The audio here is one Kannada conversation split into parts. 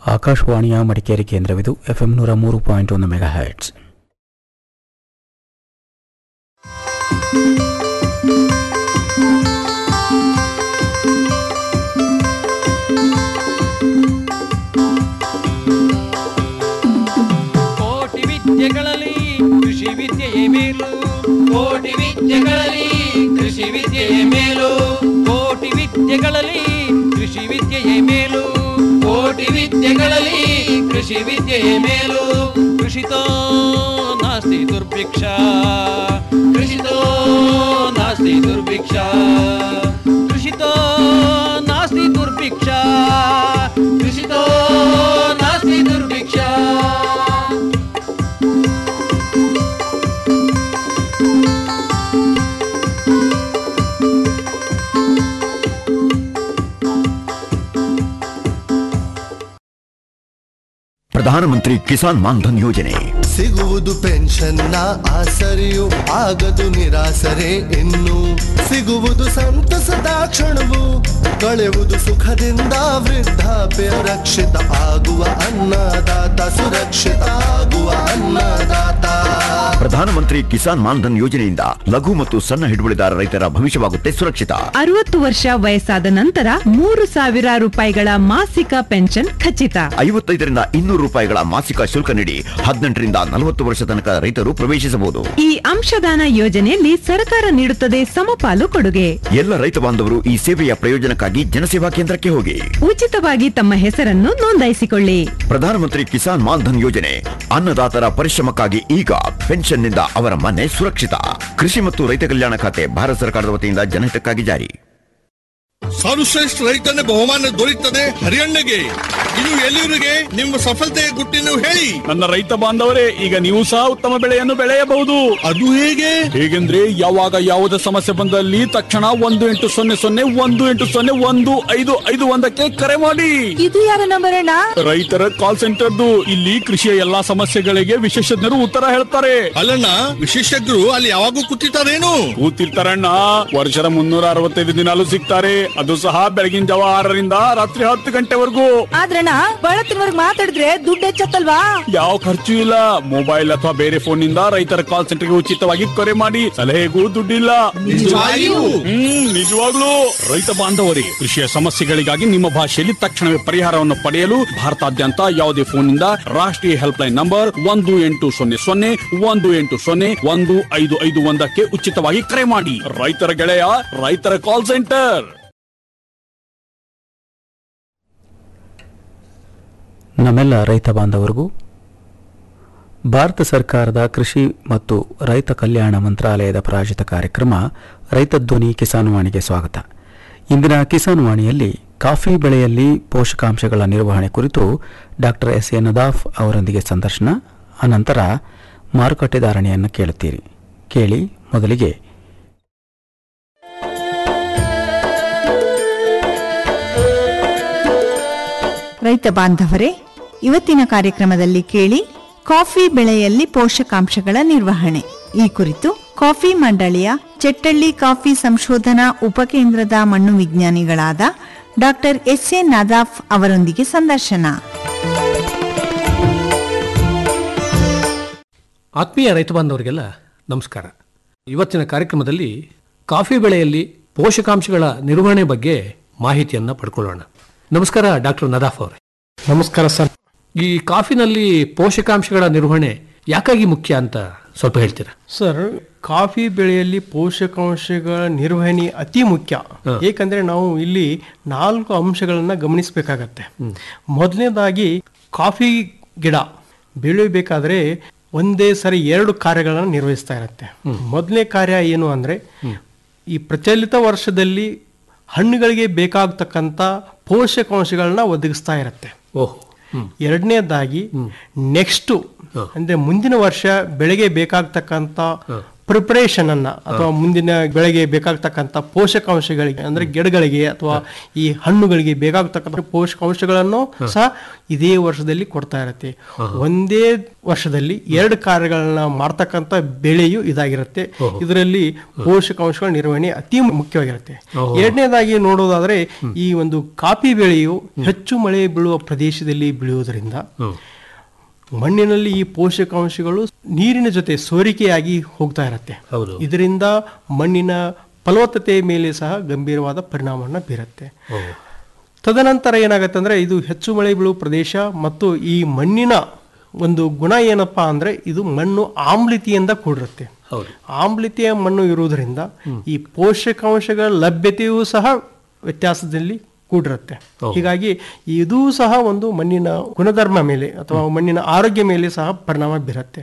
ಆಕಾಶವಾಣಿಯ ಮಡಿಕೇರಿ ಕೇಂದ್ರವಿದು ಎಫ್ಎಂ ನೂರ ಮೂರು ಪಾಯಿಂಟ್ ಒಂದು ಮೆಗಾ ಹರ್ಟ್ಸ್ ಕೋಟಿ ವಿದ್ಯೆಗಳಲ್ಲಿ ಕೃಷಿ ವಿದ್ಯೆಯೇ ಮೇಲು ಕೋಟಿ ವಿದ್ಯೆಗಳಲ್ಲಿ ಕೃಷಿ ವಿದ್ಯೆಯೇ ಮೇಲು ಕೋಟಿ ವಿದ್ಯೆಗಳಲ್ಲಿ ಕೃಷಿ ವಿದ್ಯೆಯೇ ಮೇಲು ಕೋಟಿ ವಿದ್ಯೆಗಳಲ್ಲಿ ಕೃಷಿ ವಿದ್ಯೆಯೇ ಮೇಲು ಕೃಷಿತೋ ನಾಸ್ತಿ ದುರ್ಭಿಕ್ಷ ಕೃಷಿತೋ ನಾಸ್ತಿ ದುರ್ಭಿಕ್ಷ ಕೃಷಿತೋ ನಾಸ್ತಿ ದುರ್ಭಿಕ್ಷ ಕೃಷಿತೋ ನಾಸ್ತಿ ದುರ್ಭಿಕ್ಷ ಪ್ರಧಾನಮಂತ್ರಿ ಕಿಸಾನ್ ಮಾನ್ಧನ್ ಯೋಜನೆ ಸಿಗುವುದು ಪೆನ್ಷನ್ನ ಆಸರೆಯು ಆಗದು ನಿರಾಸರೆ ಇನ್ನು ಸಿಗುವುದು ಸಂತಸದ ಕ್ಷಣವು ಕಳೆವುದು ಸುಖದಿಂದ ವೃದ್ಧಾಪ್ಯ ರಕ್ಷಿತ ಆಗುವ ಅನ್ನದಾತ ಸುರಕ್ಷಿತ ಆಗುವ ಅನ್ನದಾತ ಪ್ರಧಾನಮಂತ್ರಿ ಕಿಸಾನ್ ಮಾನ್ಧನ್ ಯೋಜನೆಯಿಂದ ಲಘು ಮತ್ತು ಸಣ್ಣ ಹಿಡುವಳಿದಾರ ರೈತರ ಭವಿಷ್ಯವಾಗುತ್ತೆ ಸುರಕ್ಷಿತ ಅರವತ್ತು ವರ್ಷ ವಯಸ್ಸಾದ ನಂತರ ಮೂರು ಸಾವಿರ ರೂಪಾಯಿಗಳ ಮಾಸಿಕ ಪೆನ್ಷನ್ ಖಚಿತ ಐವತ್ತೈದರಿಂದ ಇನ್ನೂರು ರೂಪಾಯಿಗಳ ಮಾಸಿಕ ಶುಲ್ಕ ನೀಡಿ ಹದಿನೆಂಟರಿಂದ ನಲವತ್ತು ವರ್ಷ ತನಕ ರೈತರು ಪ್ರವೇಶಿಸಬಹುದು ಈ ಅಂಶದಾನ ಯೋಜನೆಯಲ್ಲಿ ಸರ್ಕಾರ ನೀಡುತ್ತದೆ ಸಮಪಾಲು ಕೊಡುಗೆ ಎಲ್ಲ ರೈತ ಬಾಂಧವರು ಈ ಸೇವೆಯ ಪ್ರಯೋಜನಕ್ಕಾಗಿ ಜನಸೇವಾ ಕೇಂದ್ರಕ್ಕೆ ಹೋಗಿ ಉಚಿತವಾಗಿ ತಮ್ಮ ಹೆಸರನ್ನು ನೋಂದಾಯಿಸಿಕೊಳ್ಳಿ ಪ್ರಧಾನಮಂತ್ರಿ ಕಿಸಾನ್ ಮಾನ್ಧನ್ ಯೋಜನೆ ಅನ್ನದಾತರ ಪರಿಶ್ರಮಕ್ಕಾಗಿ ಈಗ ಪೆನ್ಷನ್ನಿಂದ ಅವರ ಮನೆ ಸುರಕ್ಷಿತ ಕೃಷಿ ಮತ್ತು ರೈತ ಕಲ್ಯಾಣ ಖಾತೆ ಭಾರತ ಸರ್ಕಾರದ ವತಿಯಿಂದ ಜನಹಿತಕ್ಕಾಗಿ ಜಾರಿ ಸರ್ವಶ್ರೇಷ್ಠ ರೈತನ ಬಹುಮಾನ ದೊರೆಯುತ್ತದೆ ಹರಿಯಣ್ಣಗೆ ಇದು ಎಲ್ಲಿವರಿಗೆ ನಿಮ್ಮ ಸಫಲತೆಯ ಗುಟ್ಟಿನ ಹೇಳಿ ನನ್ನ ರೈತ ಬಾಂಧವರೇ ಈಗ ನೀವು ಸಹ ಉತ್ತಮ ಬೆಳೆಯನ್ನು ಬೆಳೆಯಬಹುದು ಅದು ಹೇಗೆ ಹೇಗೆಂದ್ರೆ ಯಾವಾಗ ಯಾವುದೇ ಸಮಸ್ಯೆ ಬಂದಲ್ಲಿ ತಕ್ಷಣ ಒಂದು ಎಂಟು ಸೊನ್ನೆ ಸೊನ್ನೆ ಒಂದು ಎಂಟು ಸೊನ್ನೆ ಒಂದು ಐದು ಐದು ಒಂದಕ್ಕೆ ಕರೆ ಮಾಡಿ ಇದು ಯಾರ ನಂಬರ್ ಅಣ್ಣ ರೈತರ ಕಾಲ್ ಸೆಂಟರ್ದು ಇಲ್ಲಿ ಕೃಷಿಯ ಎಲ್ಲಾ ಸಮಸ್ಯೆಗಳಿಗೆ ವಿಶೇಷಜ್ಞರು ಉತ್ತರ ಹೇಳ್ತಾರೆ ಅಲ್ಲಣ್ಣ ವಿಶೇಷಜ್ಞರು ಅಲ್ಲಿ ಯಾವಾಗೂ ಕೂತಿರ್ತಾರೇನು ಕೂತಿರ್ತಾರಣ್ಣ ವರ್ಷದ ಮುನ್ನೂರ ಅರವತ್ತೈದು ದಿನಾಲು ಸಿಗ್ತಾರೆ ಅದು ಸಹ ಬೆಳಗಿನ ಜಾವ ಆರರಿಂದ ರಾತ್ರಿ ಹತ್ತು ಗಂಟೆವರೆಗೂ ಆದ್ರಣ್ಣ ಬಳತ್ತಿನವರ್ಗ್ ಮಾತಾಡಿದ್ರೆ ದುಡ್ಡು ಹೆಚ್ಚತ್ತಲ್ವಾ ಯಾವ ಖರ್ಚು ಇಲ್ಲ ಮೊಬೈಲ್ ಅಥವಾ ಬೇರೆ ಫೋನ್ ನಿಂದ ರೈತರ ಕಾಲ್ ಸೆಂಟರ್ಗೆ ಉಚಿತವಾಗಿ ಕರೆ ಮಾಡಿ ಸಲಹೆಗೂ ದುಡ್ಡಿಲ್ಲ ನಿಜವಾಗಿಯೂ? ಹ್ಮ್ ನಿಜವಾಗ್ಲೂ ರೈತ ಬಾಂಧವರೇ ಕೃಷಿಯ ಸಮಸ್ಯೆಗಳಿಗಾಗಿ ನಿಮ್ಮ ಭಾಷೆಯಲ್ಲಿ ತಕ್ಷಣವೇ ಪರಿಹಾರವನ್ನು ಪಡೆಯಲು ಭಾರತಾದ್ಯಂತ ಯಾವುದೇ ಫೋನ್ನಿಂದ ರಾಷ್ಟ್ರೀಯ ಹೆಲ್ಪ್ ಲೈನ್ ನಂಬರ್ ಒಂದು ಎಂಟು ಸೊನ್ನೆ ಸೊನ್ನೆ ಒಂದು ಎಂಟು ಸೊನ್ನೆ ಒಂದು ಐದು ಐದು ಒಂದಕ್ಕೆ ಉಚಿತವಾಗಿ ಕರೆ ಮಾಡಿ ರೈತರ ಗೆಳೆಯ ರೈತರ ಕಾಲ್ ಸೆಂಟರ್ ನಮ್ಮೆಲ್ಲ ರೈತ ಬಾಂಧವರಿಗೂ ಭಾರತ ಸರ್ಕಾರದ ಕೃಷಿ ಮತ್ತು ರೈತ ಕಲ್ಯಾಣ ಮಂತ್ರಾಲಯದ ಪ್ರಾಯೋಜಿತ ಕಾರ್ಯಕ್ರಮ ರೈತ ಧ್ವನಿ ಕಿಸಾನ್ ವಾಣಿಗೆ ಸ್ವಾಗತ ಇಂದಿನ ಕಿಸಾನ್ ವಾಣಿಯಲ್ಲಿ ಕಾಫಿ ಬೆಳೆಯಲ್ಲಿ ಪೋಷಕಾಂಶಗಳ ನಿರ್ವಹಣೆ ಕುರಿತು ಡಾಕ್ಟರ್ ಎಸ್ ಎ ನದಾಫ್ ಅವರೊಂದಿಗೆ ಸಂದರ್ಶನ ಅನಂತರ ಮಾರುಕಟ್ಟೆ ಧಾರಣೆಯನ್ನು ಕೇಳುತ್ತೀರಿ ಕೇಳಿ ಮೊದಲಿಗೆ ರೈತ ಬಾಂಧವರೇ ಇವತ್ತಿನ ಕಾರ್ಯಕ್ರಮದಲ್ಲಿ ಕೇಳಿ ಕಾಫಿ ಬೆಳೆಯಲ್ಲಿ ಪೋಷಕಾಂಶಗಳ ನಿರ್ವಹಣೆ ಈ ಕುರಿತು ಕಾಫಿ ಮಂಡಳಿಯ ಚೆಟ್ಟಳ್ಳಿ ಕಾಫಿ ಸಂಶೋಧನಾ ಉಪಕೇಂದ್ರದ ಮಣ್ಣು ವಿಜ್ಞಾನಿಗಳಾದ ಡಾಕ್ಟರ್ ಎಸ್ ಎ ನದಾಫ್ ಅವರೊಂದಿಗೆ ಸಂದರ್ಶನ ಆತ್ಮೀಯ ರೈತ ಬಾಂಧವರಿಗೆಲ್ಲ ನಮಸ್ಕಾರ ಇವತ್ತಿನ ಕಾರ್ಯಕ್ರಮದಲ್ಲಿ ಕಾಫಿ ಬೆಳೆಯಲ್ಲಿ ಪೋಷಕಾಂಶಗಳ ನಿರ್ವಹಣೆ ಬಗ್ಗೆ ಮಾಹಿತಿಯನ್ನ ಪಡ್ಕೊಳ್ಳೋಣ ನಮಸ್ಕಾರ ಡಾಕ್ಟರ್ ನದಾಫ್ ಅವರೇ ನಮಸ್ಕಾರ ಸರ್ ಈ ಕಾಫಿನಲ್ಲಿ ಪೋಷಕಾಂಶಗಳ ನಿರ್ವಹಣೆ ಯಾಕಾಗಿ ಮುಖ್ಯ ಅಂತ ಸ್ವಲ್ಪ ಹೇಳ್ತೀರಾ ಸರ್ ಕಾಫಿ ಬೆಳೆಯಲ್ಲಿ ಪೋಷಕಾಂಶಗಳ ನಿರ್ವಹಣೆ ಅತಿ ಮುಖ್ಯ ಏಕೆಂದ್ರೆ ನಾವು ಇಲ್ಲಿ ನಾಲ್ಕು ಅಂಶಗಳನ್ನ ಗಮನಿಸಬೇಕಾಗತ್ತೆ ಮೊದಲನೇದಾಗಿ ಕಾಫಿ ಗಿಡ ಬೆಳೆಯಬೇಕಾದ್ರೆ ಒಂದೇ ಸರಿ ಎರಡು ಕಾರ್ಯಗಳನ್ನು ನಿರ್ವಹಿಸ್ತಾ ಇರುತ್ತೆ ಮೊದಲನೇ ಕಾರ್ಯ ಏನು ಅಂದ್ರೆ ಈ ಪ್ರಚಲಿತ ವರ್ಷದಲ್ಲಿ ಹಣ್ಣುಗಳಿಗೆ ಬೇಕಾಗ್ತಕ್ಕಂಥ ಪೋಷಕಾಂಶಗಳನ್ನ ಒದಗಿಸ್ತಾ ಇರುತ್ತೆ ಓಹೋ ಎರಡನೇದಾಗಿ ನೆಕ್ಸ್ಟ್ ಅಂದ್ರೆ ಮುಂದಿನ ವರ್ಷ ಬೆಳೆಗೆ ಬೇಕಾಗ್ತಕ್ಕಂಥ ಪ್ರಿಪರೇಷನ್ ಅನ್ನ ಅಥವಾ ಮುಂದಿನ ಬೆಳೆಗೆ ಬೇಕಾಗ್ತಕ್ಕಂಥ ಪೋಷಕಾಂಶಗಳಿಗೆ ಅಂದ್ರೆ ಗಿಡಗಳಿಗೆ ಅಥವಾ ಈ ಹಣ್ಣುಗಳಿಗೆ ಬೇಕಾಗ್ತಕ್ಕಂಥ ಪೋಷಕಾಂಶಗಳನ್ನು ಸಹ ಇದೇ ವರ್ಷದಲ್ಲಿ ಕೊಡ್ತಾ ಇರುತ್ತೆ ಒಂದೇ ವರ್ಷದಲ್ಲಿ ಎರಡು ಕಾರ್ಯಗಳನ್ನ ಮಾಡ್ತಕ್ಕಂಥ ಬೆಳೆಯು ಇದಾಗಿರುತ್ತೆ ಇದರಲ್ಲಿ ಪೋಷಕಾಂಶಗಳ ನಿರ್ವಹಣೆ ಅತಿ ಮುಖ್ಯವಾಗಿರುತ್ತೆ ಎರಡನೇದಾಗಿ ನೋಡೋದಾದ್ರೆ ಈ ಒಂದು ಕಾಫಿ ಬೆಳೆಯು ಹೆಚ್ಚು ಮಳೆ ಬೀಳುವ ಪ್ರದೇಶದಲ್ಲಿ ಬೆಳೆಯುವುದರಿಂದ ಮಣ್ಣಿನಲ್ಲಿ ಈ ಪೋಷಕಾಂಶಗಳು ನೀರಿನ ಜೊತೆ ಸೋರಿಕೆಯಾಗಿ ಹೋಗ್ತಾ ಇರತ್ತೆ ಹೌದು. ಇದರಿಂದ ಮಣ್ಣಿನ ಫಲವತ್ತತೆ ಮೇಲೆ ಸಹ ಗಂಭೀರವಾದ ಪರಿಣಾಮವನ್ನು ಬೀರುತ್ತೆ ತದನಂತರ ಏನಾಗುತ್ತೆ ಅಂದ್ರೆ ಇದು ಹೆಚ್ಚು ಮಳೆ ಬೀಳುವ ಪ್ರದೇಶ ಮತ್ತು ಈ ಮಣ್ಣಿನ ಒಂದು ಗುಣ ಏನಪ್ಪಾ ಅಂದ್ರೆ ಇದು ಮಣ್ಣು ಆಮ್ಲತೆಯಿಂದ ಕೂಡಿರುತ್ತೆ ಹೌದು ಆಮ್ಲತೆಯ ಮಣ್ಣು ಇರುವುದರಿಂದ ಈ ಪೋಷಕಾಂಶಗಳ ಲಭ್ಯತೆಯೂ ಸಹ ವ್ಯತ್ಯಾಸದಲ್ಲಿ ಕೂಡಿರುತ್ತೆ ಹೀಗಾಗಿ ಇದೂ ಸಹ ಒಂದು ಮಣ್ಣಿನ ಗುಣಧರ್ಮ ಮೇಲೆ ಅಥವಾ ಮಣ್ಣಿನ ಆರೋಗ್ಯ ಮೇಲೆ ಸಹ ಪರಿಣಾಮ ಬೀರುತ್ತೆ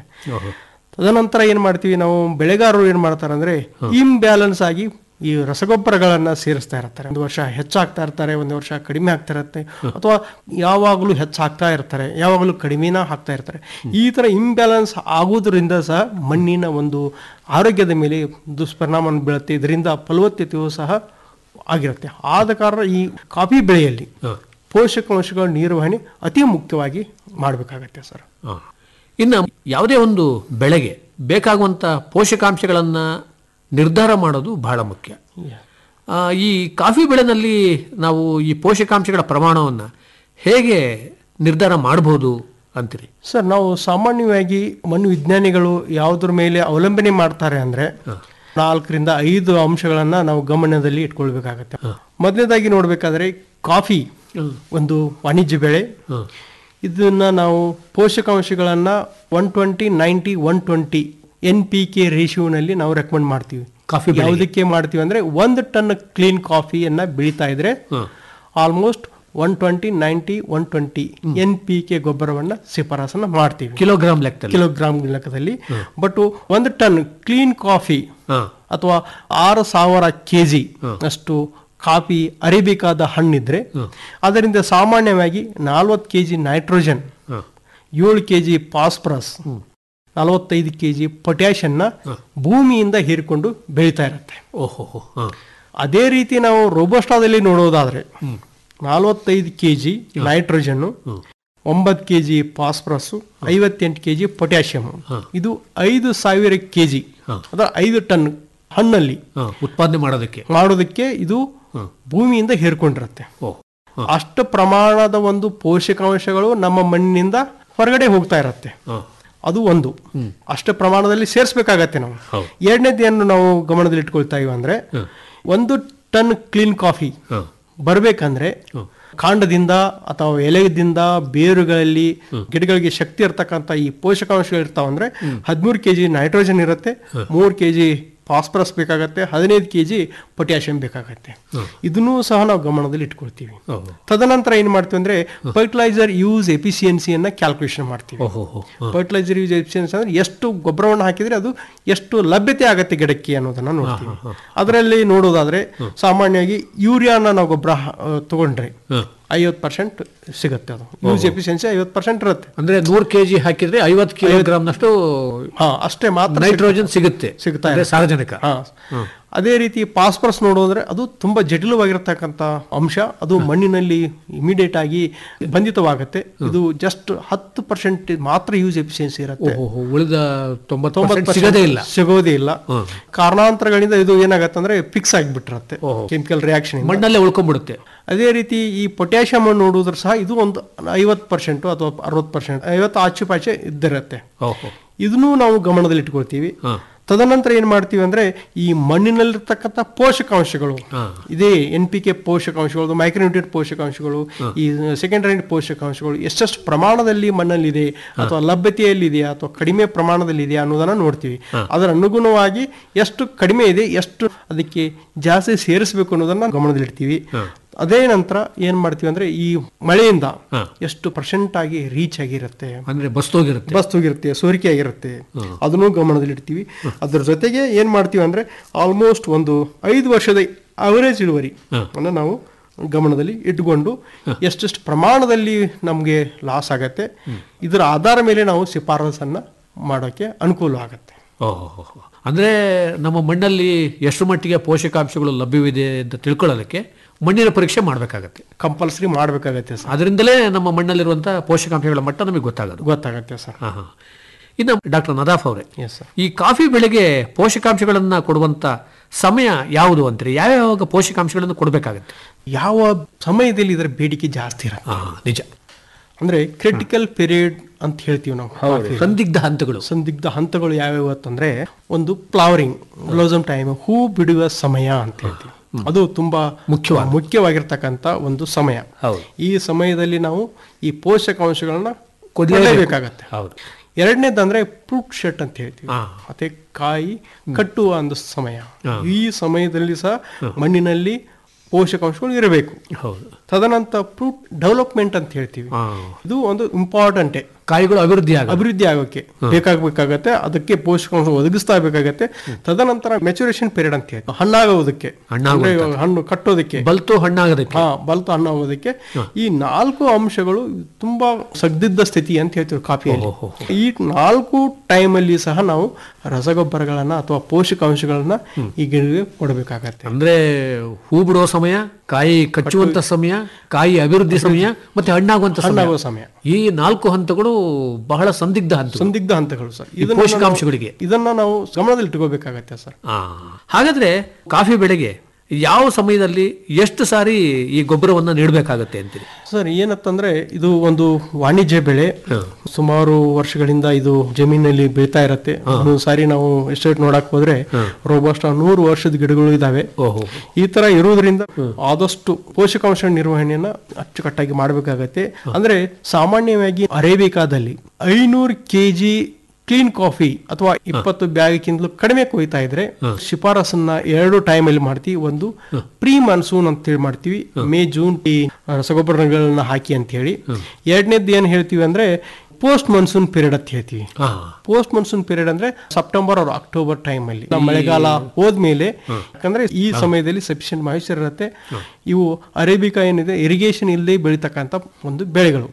ತದನಂತರ ಏನ್ ಮಾಡ್ತೀವಿ ನಾವು ಬೆಳೆಗಾರರು ಏನ್ ಮಾಡ್ತಾರೆ ಅಂದ್ರೆ ಇಂಬ್ಯಾಲೆನ್ಸ್ ಆಗಿ ಈ ರಸಗೊಬ್ಬರಗಳನ್ನ ಸೇರಿಸ್ತಾ ಇರ್ತಾರೆ ಒಂದು ವರ್ಷ ಹೆಚ್ಚಾಗ್ತಾ ಇರ್ತಾರೆ ಒಂದು ವರ್ಷ ಕಡಿಮೆ ಆಗ್ತಾ ಇರುತ್ತೆ ಅಥವಾ ಯಾವಾಗಲೂ ಹೆಚ್ಚಾಗ್ತಾ ಇರ್ತಾರೆ ಯಾವಾಗಲೂ ಕಡಿಮೆನ ಹಾಕ್ತಾ ಇರ್ತಾರೆ ಈ ತರ ಇಂಬ್ಯಾಲೆನ್ಸ್ ಆಗುವುದರಿಂದ ಸಹ ಮಣ್ಣಿನ ಒಂದು ಆರೋಗ್ಯದ ಮೇಲೆ ದುಷ್ಪರಿಣಾಮ ಬೀಳುತ್ತೆ ಇದರಿಂದ ಫಲವತ್ತತೆಯೂ ಸಹ ಆಗಿರುತ್ತೆ ಆದ ಕಾರಣ ಈ ಕಾಫಿ ಬೆಳೆಯಲ್ಲಿ ಪೋಷಕಾಂಶಗಳ ನಿರ್ವಹಣೆ ಅತಿ ಮುಖ್ಯವಾಗಿ ಮಾಡಬೇಕಾಗತ್ತೆ ಸರ್ ಹ. ಇನ್ನು ಯಾವುದೇ ಒಂದು ಬೆಳೆಗೆ ಬೇಕಾಗುವಂಥ ಪೋಷಕಾಂಶಗಳನ್ನು ನಿರ್ಧಾರ ಮಾಡೋದು ಬಹಳ ಮುಖ್ಯ ಆ, ಈ ಕಾಫಿ ಬೆಳೆನಲ್ಲಿ ನಾವು ಈ ಪೋಷಕಾಂಶಗಳ ಪ್ರಮಾಣವನ್ನು ಹೇಗೆ ನಿರ್ಧಾರ ಮಾಡಬಹುದು ಅಂತೀರಿ ಸರ್ ನಾವು ಸಾಮಾನ್ಯವಾಗಿ ಮಣ್ಣು ವಿಜ್ಞಾನಿಗಳು ಯಾವುದ್ರ ಮೇಲೆ ಅವಲಂಬನೆ ಮಾಡ್ತಾರೆ ಅಂದ್ರೆ ನಾಲ್ಕರಿಂದ ಐದು ಅಂಶಗಳನ್ನ ನಾವು ಗಮನದಲ್ಲಿ ಇಟ್ಕೊಳ್ಬೇಕಾಗತ್ತೆ ಮೊದಲನೇದಾಗಿ ನೋಡ್ಬೇಕಾದ್ರೆ ಕಾಫಿ ಒಂದು ವಾಣಿಜ್ಯ ಬೆಳೆ ಇದನ್ನ ನಾವು ಪೋಷಕಾಂಶಗಳನ್ನ one twenty ninety one twenty N P K ರೇಷಿಯೋನಲ್ಲಿ ನಾವು ರೆಕಮೆಂಡ್ ಮಾಡ್ತೀವಿ ಕಾಫಿ ಬೆಳೆಗೆ? ಯಾವುದಕ್ಕೆ ಮಾಡ್ತೀವಿ ಅಂದ್ರೆ ಒಂದು ಟನ್ ಕ್ಲೀನ್ ಕಾಫಿಯನ್ನ ಬೆಳೀತಾ ಇದ್ರೆ almost one twenty ninety one twenty N P K ಗೊಬ್ಬರವನ್ನ ಶಿಫಾರಸನ್ನ ಮಾಡ್ತೀವಿ ಕಿಲೋಗ್ರಾಮ್ ಲೆಕ್ಕದಲ್ಲಿ ಕಿಲೋಗ್ರಾಮ್ ಲೆಕ್ಕದಲ್ಲಿ ಬಟ್ ಒಂದು ಟನ್ ಕ್ಲೀನ್ ಕಾಫಿ ಹಾ. ಅಥವಾ ಆರು ಸಾವಿರ ಕೆಜಿ ಅಷ್ಟು ಕಾಫಿ ಅರಿಬೇಕಾದ ಹಣ್ಣಿದ್ರೆ ಅದರಿಂದ ಸಾಮಾನ್ಯವಾಗಿ ನಾಲ್ವತ್ತು ಕೆಜಿ ನೈಟ್ರೋಜನ್ ಏಳು ಕೆಜಿ ಫಾಸ್ಫರಸ್ ನಲವತ್ತೈದು ಕೆಜಿ ಪೊಟ್ಯಾಷನ್ನ ಭೂಮಿಯಿಂದ ಹೀರಿಕೊಂಡು ಬೆಳೀತಾ ಇರುತ್ತೆ ಓಹೋ ಹಾಂ ಅದೇ ರೀತಿ ನಾವು ರೋಬೋಸ್ಟಾದಲ್ಲಿ ನೋಡೋದಾದ್ರೆ ನಲವತ್ತೈದು ಕೆ ಜಿ ನೈಟ್ರೋಜನ್ ಒಂಬತ್ತು ಕೆ ಜಿ ಫಾಸ್ಫರಸ್ ಐವತ್ತೆಂಟು ಕೆ ಜಿ ಪೊಟ್ಯಾಷಿಯಂ ಇದು ಐದು ಸಾವಿರ ಕೆ ಜಿ ಅದರ ಐದು ಟನ್ ಹಣ್ಣಲ್ಲಿ ಹಾಂ ಉತ್ಪಾದನೆ ಮಾಡೋದಕ್ಕೆ ಮಾಡೋದಕ್ಕೆ ಇದು ಭೂಮಿಯಿಂದ ಹೇರ್ಕೊಂಡಿರುತ್ತೆ ಓ ಅಷ್ಟು ಪ್ರಮಾಣದ ಒಂದು ಪೋಷಕಾಂಶಗಳು ನಮ್ಮ ಮಣ್ಣಿನಿಂದ ಹೊರಗಡೆ ಹೋಗ್ತಾ ಇರತ್ತೆ ಹಾಂ ಅದು ಒಂದು ಅಷ್ಟು ಪ್ರಮಾಣದಲ್ಲಿ ಸೇರಿಸಬೇಕಾಗತ್ತೆ ನಾವು ಹೌದು. ಎರಡನೇದೇನು ನಾವು ಗಮನದಲ್ಲಿ ಇಟ್ಕೊಳ್ತಾ ಇವ ಅಂದ್ರೆ ಒಂದು ಟನ್ ಕ್ಲೀನ್ ಕಾಫಿ ಹಾಂ ಬರ್ಬೇಕಂದ್ರೆ ಕಾಂಡದಿಂದ ಅಥವಾ ಎಲೆದಿಂದ ಬೇರುಗಳಲ್ಲಿ ಗಿಡಗಳಿಗೆ ಶಕ್ತಿ ಇರ್ತಕ್ಕಂಥ ಈ ಪೋಷಕಾಂಶಗಳು ಇರ್ತಾವಂದ್ರೆ ಹದಿಮೂರು ಕೆಜಿ ನೈಟ್ರೋಜನ್ ಇರುತ್ತೆ ಮೂರು ಕೆಜಿ ಫಾಸ್ಫರಸ್ ಬೇಕಾಗತ್ತೆ ಹದಿನೈದು ಕೆಜಿ ಪೊಟ್ಯಾಷಿಯಂ ಬೇಕಾಗತ್ತೆ ಇದನ್ನೂ ಸಹ ನಾವು ಗಮನದಲ್ಲಿ ಇಟ್ಕೊಳ್ತೀವಿ ಓಹೋ ತದನಂತರ ಏನ್ ಮಾಡ್ತೀವಿ ಅಂದ್ರೆ ಫರ್ಟಿಲೈಸರ್ ಯೂಸ್ ಎಫಿಷಿಯನ್ಸಿಯನ್ನ ಕ್ಯಾಲ್ಕುಲೇಷನ್ ಮಾಡ್ತೀವಿ ಓಹೋ ಹೋ ಫರ್ಟಿಲೈಸರ್ ಯೂಸ್ ಎಫಿಷಿಯನ್ಸಿ ಅಂದ್ರೆ ಎಷ್ಟು ಗೊಬ್ಬರವನ್ನು ಹಾಕಿದ್ರೆ ಅದು ಎಷ್ಟು ಲಭ್ಯತೆ ಆಗತ್ತೆ ಗಿಡಕ್ಕೆ ಅನ್ನೋದನ್ನ ನೋಡ್ತೀವಿ ಅದರಲ್ಲಿ ನೋಡೋದಾದ್ರೆ ಸಾಮಾನ್ಯವಾಗಿ ಯೂರಿಯಾನ ನಾವು ಗೊಬ್ಬರ ತಗೊಂಡ್ರೆ ಐವತ್ತು ಪರ್ಸೆಂಟ್ ಸಿಗುತ್ತೆ ಅದು ಯೂಸ್ ಎಫಿಷಿಯನ್ಸಿ ಐವತ್ತು ಪರ್ಸೆಂಟ್ ಇರುತ್ತೆ ಅಂದ್ರೆ ನೂರು ಕೆಜಿ ಹಾಕಿದ್ರೆ ಐವತ್ತು ಕಿಲೋಗ್ರಾಮ್ನಷ್ಟು ಹಾ ಅಷ್ಟೇ ಮಾತ್ರ ನೈಟ್ರೋಜನ್ ಸಿಗುತ್ತೆ ಸಿಗ್ತಾ ಅಂದ್ರೆ ಇದೆ. ಸಾರಜನಕ ಹಾ. ಅದೇ ರೀತಿ ಫಾಸ್ಫರಸ್ ನೋಡೋದ್ರೆ ಅದು ತುಂಬಾ ಜಟಿಲವಾಗಿರತಕ್ಕಂತ ಅಂಶ ಅದು ಮಣ್ಣಿನಲ್ಲಿ ಇಮಿಡಿಯೇಟ್ ಆಗಿ ಬಂಧಿತವಾಗುತ್ತೆ ಇದು ಜಸ್ಟ್ ಹತ್ತು ಪರ್ಸೆಂಟ್ ಮಾತ್ರ ಯೂಸ್ ಎಫಿಷಿಯನ್ಸಿ ಇರುತ್ತೆ ಓಹೋ ಉಳಿದ ತೊಂಬತ್ತು ತೊಂಬತ್ತು ಸಿಗೋದೇ ಇಲ್ಲ ಸಿಗೋದೇ ಇಲ್ಲ ಕಾರಣಾಂತರಗಳಿಂದ ಇದು ಏನಾಗತ್ತೆ ಅಂದ್ರೆ ಫಿಕ್ಸ್ ಆಗಿಬಿಟ್ಟಿರುತ್ತೆ ಕೆಮಿಕಲ್ ರಿಯಾಕ್ಷನ್ ಮಣ್ಣಲ್ಲೇ ಉಳ್ಕೊಂಡ್ಬಿಡುತ್ತೆ ಅದೇ ರೀತಿ ಈ ಪೊಟ್ಯಾಷಿಯಂ ಅನ್ನು ನೋಡಿದ್ರೆ ಸಹ ಇದು ಒಂದು ಐವತ್ತು ಪರ್ಸೆಂಟ್ ಅಥವಾ ಅರವತ್ತು ಪರ್ಸೆಂಟ್ ಐವತ್ತು ಆಚೆ ಪಾಚೆ ಇದ್ದಿರುತ್ತೆ ಓಹೋ ಇದನ್ನು ನಾವು ಗಮನದಲ್ಲಿ ಇಟ್ಕೊಳ್ತೀವಿ ತದನಂತರ ಏನ್ ಮಾಡ್ತೀವಿ ಅಂದ್ರೆ ಈ ಮಣ್ಣಿನಲ್ಲಿರ್ತಕ್ಕಂಥ ಪೋಷಕಾಂಶಗಳು ಇದೇ ಎನ್ ಪಿ ಕೆ ಪೋಷಕಾಂಶಗಳು ಮೈಕ್ರೋನ್ಯೂಟ್ರಿಯನ್ ಪೋಷಕಾಂಶಗಳು ಈ ಸೆಕೆಂಡರಿ ಪೋಷಕಾಂಶಗಳು ಎಷ್ಟೆಷ್ಟು ಪ್ರಮಾಣದಲ್ಲಿ ಮಣ್ಣಲ್ಲಿದೆ ಅಥವಾ ಲಭ್ಯತೆಯಲ್ಲಿದೆಯಾ ಅಥವಾ ಕಡಿಮೆ ಪ್ರಮಾಣದಲ್ಲಿ ಇದೆಯಾ ಅನ್ನೋದನ್ನ ನೋಡ್ತೀವಿ ಅದರ ಅನುಗುಣವಾಗಿ ಎಷ್ಟು ಕಡಿಮೆ ಇದೆ ಎಷ್ಟು ಅದಕ್ಕೆ ಜಾಸ್ತಿ ಸೇರಿಸಬೇಕು ಅನ್ನೋದನ್ನ ಗಮನದಲ್ಲಿಡ್ತೀವಿ ಅದೇ ನಂತರ ಏನ್ ಮಾಡ್ತೀವಿ ಅಂದ್ರೆ ಈ ಮಳೆಯಿಂದ ಎಷ್ಟು ಪರ್ಸೆಂಟ್ ಆಗಿ ರೀಚ್ ಆಗಿರುತ್ತೆ ಅಂದ್ರೆ ಬಸ್ತೋಗಿರುತ್ತೆ ಬಸ್ ಹೋಗಿರುತ್ತೆ ಸೋರಿಕೆ ಆಗಿರುತ್ತೆ ಅದನ್ನು ಗಮನದಲ್ಲಿಡ್ತೀವಿ ಅದ್ರ ಜೊತೆಗೆ ಏನ್ ಮಾಡ್ತೀವಿ ಅಂದ್ರೆ ಆಲ್ಮೋಸ್ಟ್ ಒಂದು ಐದು ವರ್ಷದ ಅವರೇಜ್ ಇಳುವರಿ ಅನ್ನ ನಾವು ಗಮನದಲ್ಲಿ ಇಟ್ಕೊಂಡು ಎಷ್ಟೆಷ್ಟು ಪ್ರಮಾಣದಲ್ಲಿ ನಮಗೆ ಲಾಸ್ ಆಗತ್ತೆ ಇದರ ಆಧಾರ ಮೇಲೆ ನಾವು ಶಿಫಾರಸನ್ನ ಮಾಡೋಕೆ ಅನುಕೂಲ ಆಗತ್ತೆ ಓಹೋ ಅಂದ್ರೆ ನಮ್ಮ ಮಣ್ಣಲ್ಲಿ ಎಷ್ಟು ಮಟ್ಟಿಗೆ ಪೋಷಕಾಂಶಗಳು ಲಭ್ಯವಿದೆ ಅಂತ ತಿಳ್ಕೊಳ್ಳೋದಕ್ಕೆ ಮಣ್ಣಿನ ಪರೀಕ್ಷೆ ಮಾಡಬೇಕಾಗತ್ತೆ ಕಂಪಲ್ಸರಿ ಮಾಡಬೇಕಾಗತ್ತೆ ಸರ್ ಅದರಿಂದಲೇ ನಮ್ಮ ಮಣ್ಣಲ್ಲಿರುವಂತಹ ಪೋಷಕಾಂಶಗಳ ಮಟ್ಟ ನಮಗೆ ಗೊತ್ತಾಗೋದು ಗೊತ್ತಾಗತ್ತೆ ಸರ್ ಹಾ ಹಾ ಇನ್ನು ಡಾಕ್ಟರ್ ನದಾಫ್ ಅವರೇ ಎಸ್ ಸರ್ ಈ ಕಾಫಿ ಬೆಳೆಗೆ ಪೋಷಕಾಂಶಗಳನ್ನ ಕೊಡುವಂತ ಸಮಯ ಯಾವುದು ಅಂತೀರಿ ಯಾವ್ಯಾವ ಪೋಷಕಾಂಶಗಳನ್ನು ಕೊಡಬೇಕಾಗತ್ತೆ ಯಾವ ಸಮಯದಲ್ಲಿ ಇದರ ಬೇಡಿಕೆ ಜಾಸ್ತಿ ಇರುತ್ತೆ ಹಾ ನಿಜ ಅಂದ್ರೆ ಕ್ರಿಟಿಕಲ್ ಪೀರಿಯಡ್ ಅಂತ ಹೇಳ್ತೀವಿ ನಾವು ಕಾಫಿ. ಸಂದಿಗ್ಧ ಹಂತಗಳು ಸಂದಿಗ್ಧ ಹಂತಗಳು ಯಾವ್ಯಾವ ಅಂತಂದ್ರೆ ಒಂದು ಫ್ಲವರಿಂಗ್ ಬ್ಲೌಸಮ್ ಟೈಮ್ ಹೂ ಬಿಡುವ ಸಮಯ ಅಂತ ಹೇಳ್ತೀವಿ ಅದು ತುಂಬಾ ಮುಖ್ಯವಾಗಿ ಮುಖ್ಯವಾಗಿರ್ತಕ್ಕಂಥ ಒಂದು ಸಮಯ ಹೌದು. ಈ ಸಮಯದಲ್ಲಿ ನಾವು ಈ ಪೋಷಕಾಂಶಗಳನ್ನ ಕೊಡ್ಲೇಬೇಕು. ಕೊಡಲೇಬೇಕಾಗತ್ತೆ ಹೌದು ಎರಡನೇದಂದ್ರೆ ಫ್ರೂಟ್ ಶೆಟ್ ಅಂತ ಹೇಳ್ತೀವಿ ಹಾ. ಮತ್ತೆ ಕಾಯಿ ಕಟ್ಟುವ ಒಂದು ಸಮಯ ಹಾ. ಈ ಸಮಯದಲ್ಲಿ ಸಹ ಮಣ್ಣಿನಲ್ಲಿ ಪೋಷಕಾಂಶಗಳು ಇರಬೇಕು ಹೌದು ತದನಂತರ ಫ್ರೂಟ್ ಡೆವಲಪ್ಮೆಂಟ್ ಅಂತ ಹೇಳ್ತೀವಿ ಹಾ. ಇದು ಒಂದು ಇಂಪಾರ್ಟೆಂಟೇ ಕಾಯಿಗಳು ಅಭಿವೃದ್ಧಿ ಆಗ ಅಭಿವೃದ್ಧಿ ಆಗೋಕೆ ಬೇಕಾಗಬೇಕಾಗತ್ತೆ ಅದಕ್ಕೆ ಪೋಷಕಾಂಶ ಒದಗಿಸ್ತಾ ಬೇಕಾಗತ್ತೆ ತದನಂತರ ಮೆಚುರೇಷನ್ ಪೀರಿಯಡ್ ಅಂತ ಹೇಳಿ ಹಣ್ಣಾಗೋದಕ್ಕೆ ಅಂದ್ರೆ ಇವಾಗ ಹಣ್ಣು ಕಟ್ಟೋದಕ್ಕೆ ಬಲ್ತು ಹಣ್ಣಾಗೋದಕ್ಕೆ ಹಾ ಬಲ್ತು ಹಣ್ಣಾಗೋದಕ್ಕೆ ಈ ನಾಲ್ಕು ಅಂಶಗಳು ತುಂಬಾ ಸಗ್ದಿದ್ದ ಸ್ಥಿತಿ ಅಂತ ಹೇಳ್ತೀವಿ ಕಾಫಿಯಲ್ಲಿ ಈ ನಾಲ್ಕು ಟೈಮಲ್ಲಿ ಸಹ ನಾವು ರಸಗೊಬ್ಬರಗಳನ್ನ ಅಥವಾ ಪೋಷಕಾಂಶಗಳನ್ನ ಈ ಗಿಡಕ್ಕೆ ಕೊಡಬೇಕಾಗತ್ತೆ ಅಂದ್ರೆ ಹೂ ಬಿಡುವ ಸಮಯ ಕಾಯಿ ಕಚ್ಚುವಂತ ಸಮಯ ಕಾಯಿ ಅಭಿವೃದ್ಧಿ ಸಮಯ ಮತ್ತೆ ಹಣ್ಣಾಗುವಂತ ಸಮಯ ಹಣ್ಣಾಗುವ ಸಮಯ ಈ ನಾಲ್ಕು ಹಂತಗಳು ಬಹಳ ಸಂದಿಗ್ಧ ಹಂತ ಸಂದಿಗ್ಧ ಹಂತಗಳು ಸರ್ ಈ ಪೋಷಕಾಂಶಗಳಿಗೆ ಇದನ್ನ ನಾವು ಗಮನದಲ್ಲಿ ಇಟ್ಕೋಬೇಕಾಗತ್ತೆ ಸರ್ ಆ, ಹಾಗಾದ್ರೆ ಕಾಫಿ ಬೆಳೆಗೆ ಯಾವ ಸಮಯದಲ್ಲಿ ಎಷ್ಟು ಸಾರಿ ಈ ಗೊಬ್ಬರವನ್ನ ನೀಡಬೇಕಾಗತ್ತೆ ಅಂತೀರಿ ಸರ್ ಏನತ್ತಂದ್ರೆ ಇದು ಒಂದು ವಾಣಿಜ್ಯ ಬೆಳೆ ಸುಮಾರು ವರ್ಷಗಳಿಂದ ಇದು ಜಮೀನಲ್ಲಿ ಬೆಳೀತಾ ಇರತ್ತೆ ಒಂದೊಂದು ಸಾರಿ ನಾವು ಎಸ್ಟೇಟ್ ನೋಡಕ್ ಹೋದ್ರೆ ರೋಬಸ್ಟ್ ನೂರು ವರ್ಷದ ಗಿಡಗಳು ಇದಾವೆ ಓಹೋ ಈ ತರ ಇರುವುದರಿಂದ ಆದಷ್ಟು ಪೋಷಕಾಂಶ ನಿರ್ವಹಣೆಯನ್ನ ಅಚ್ಚುಕಟ್ಟಾಗಿ ಮಾಡಬೇಕಾಗತ್ತೆ ಅಂದ್ರೆ ಸಾಮಾನ್ಯವಾಗಿ ಅರೇಬಿಕಾದಲ್ಲಿ ಐನೂರು ಕೆಜಿ ಕ್ಲೀನ್ ಕಾಫಿ ಅಥವಾ ಇಪ್ಪತ್ತು ಬ್ಯಾಗಿಕ್ಕಿಂತಲೂ ಕಡಿಮೆ ಕೊಯ್ತಾ ಇದ್ರೆ ಶಿಫಾರಸನ್ನ ಎರಡು ಟೈಮ್ ಅಲ್ಲಿ ಮಾಡ್ತೀವಿ ಒಂದು ಪ್ರೀ ಮಾನ್ಸೂನ್ ಅಂತ ಹೇಳಿ ಮಾಡ್ತೀವಿ ಮೇ ಜೂನ್ ಈ ರಸಗೊಬ್ಬರಗಳನ್ನ ಹಾಕಿ ಅಂತ ಹೇಳಿ ಎರಡನೇದ್ದು ಏನ್ ಹೇಳ್ತೀವಿ ಅಂದ್ರೆ ಪೋಸ್ಟ್ ಮಾನ್ಸೂನ್ ಪೀರಿಯಡ್ ಅಂತ ಹೇಳ್ತೀವಿ ಹಾ ಪೋಸ್ಟ್ ಮಾನ್ಸೂನ್ ಪೀರಿಯಡ್ ಅಂದ್ರೆ ಸೆಪ್ಟೆಂಬರ್ ಅವ್ರ ಅಕ್ಟೋಬರ್ ಟೈಮ್ ಅಲ್ಲಿ ನಮ್ಮ ಮಳೆಗಾಲ ಹೋದ್ಮೇಲೆ ಯಾಕಂದ್ರೆ ಈ ಸಮಯದಲ್ಲಿ ಸಫಿಷಿಯಂಟ್ ಮಾಯಿಶ್ಚರ್ ಇರುತ್ತೆ ಇವು ಅರೇಬಿಕಾ ಏನಿದೆ ಇರಿಗೇಷನ್ ಇಲ್ಲದೆ ಬೆಳೀತಕ್ಕಂಥ ಒಂದು ಬೆಳೆಗಳು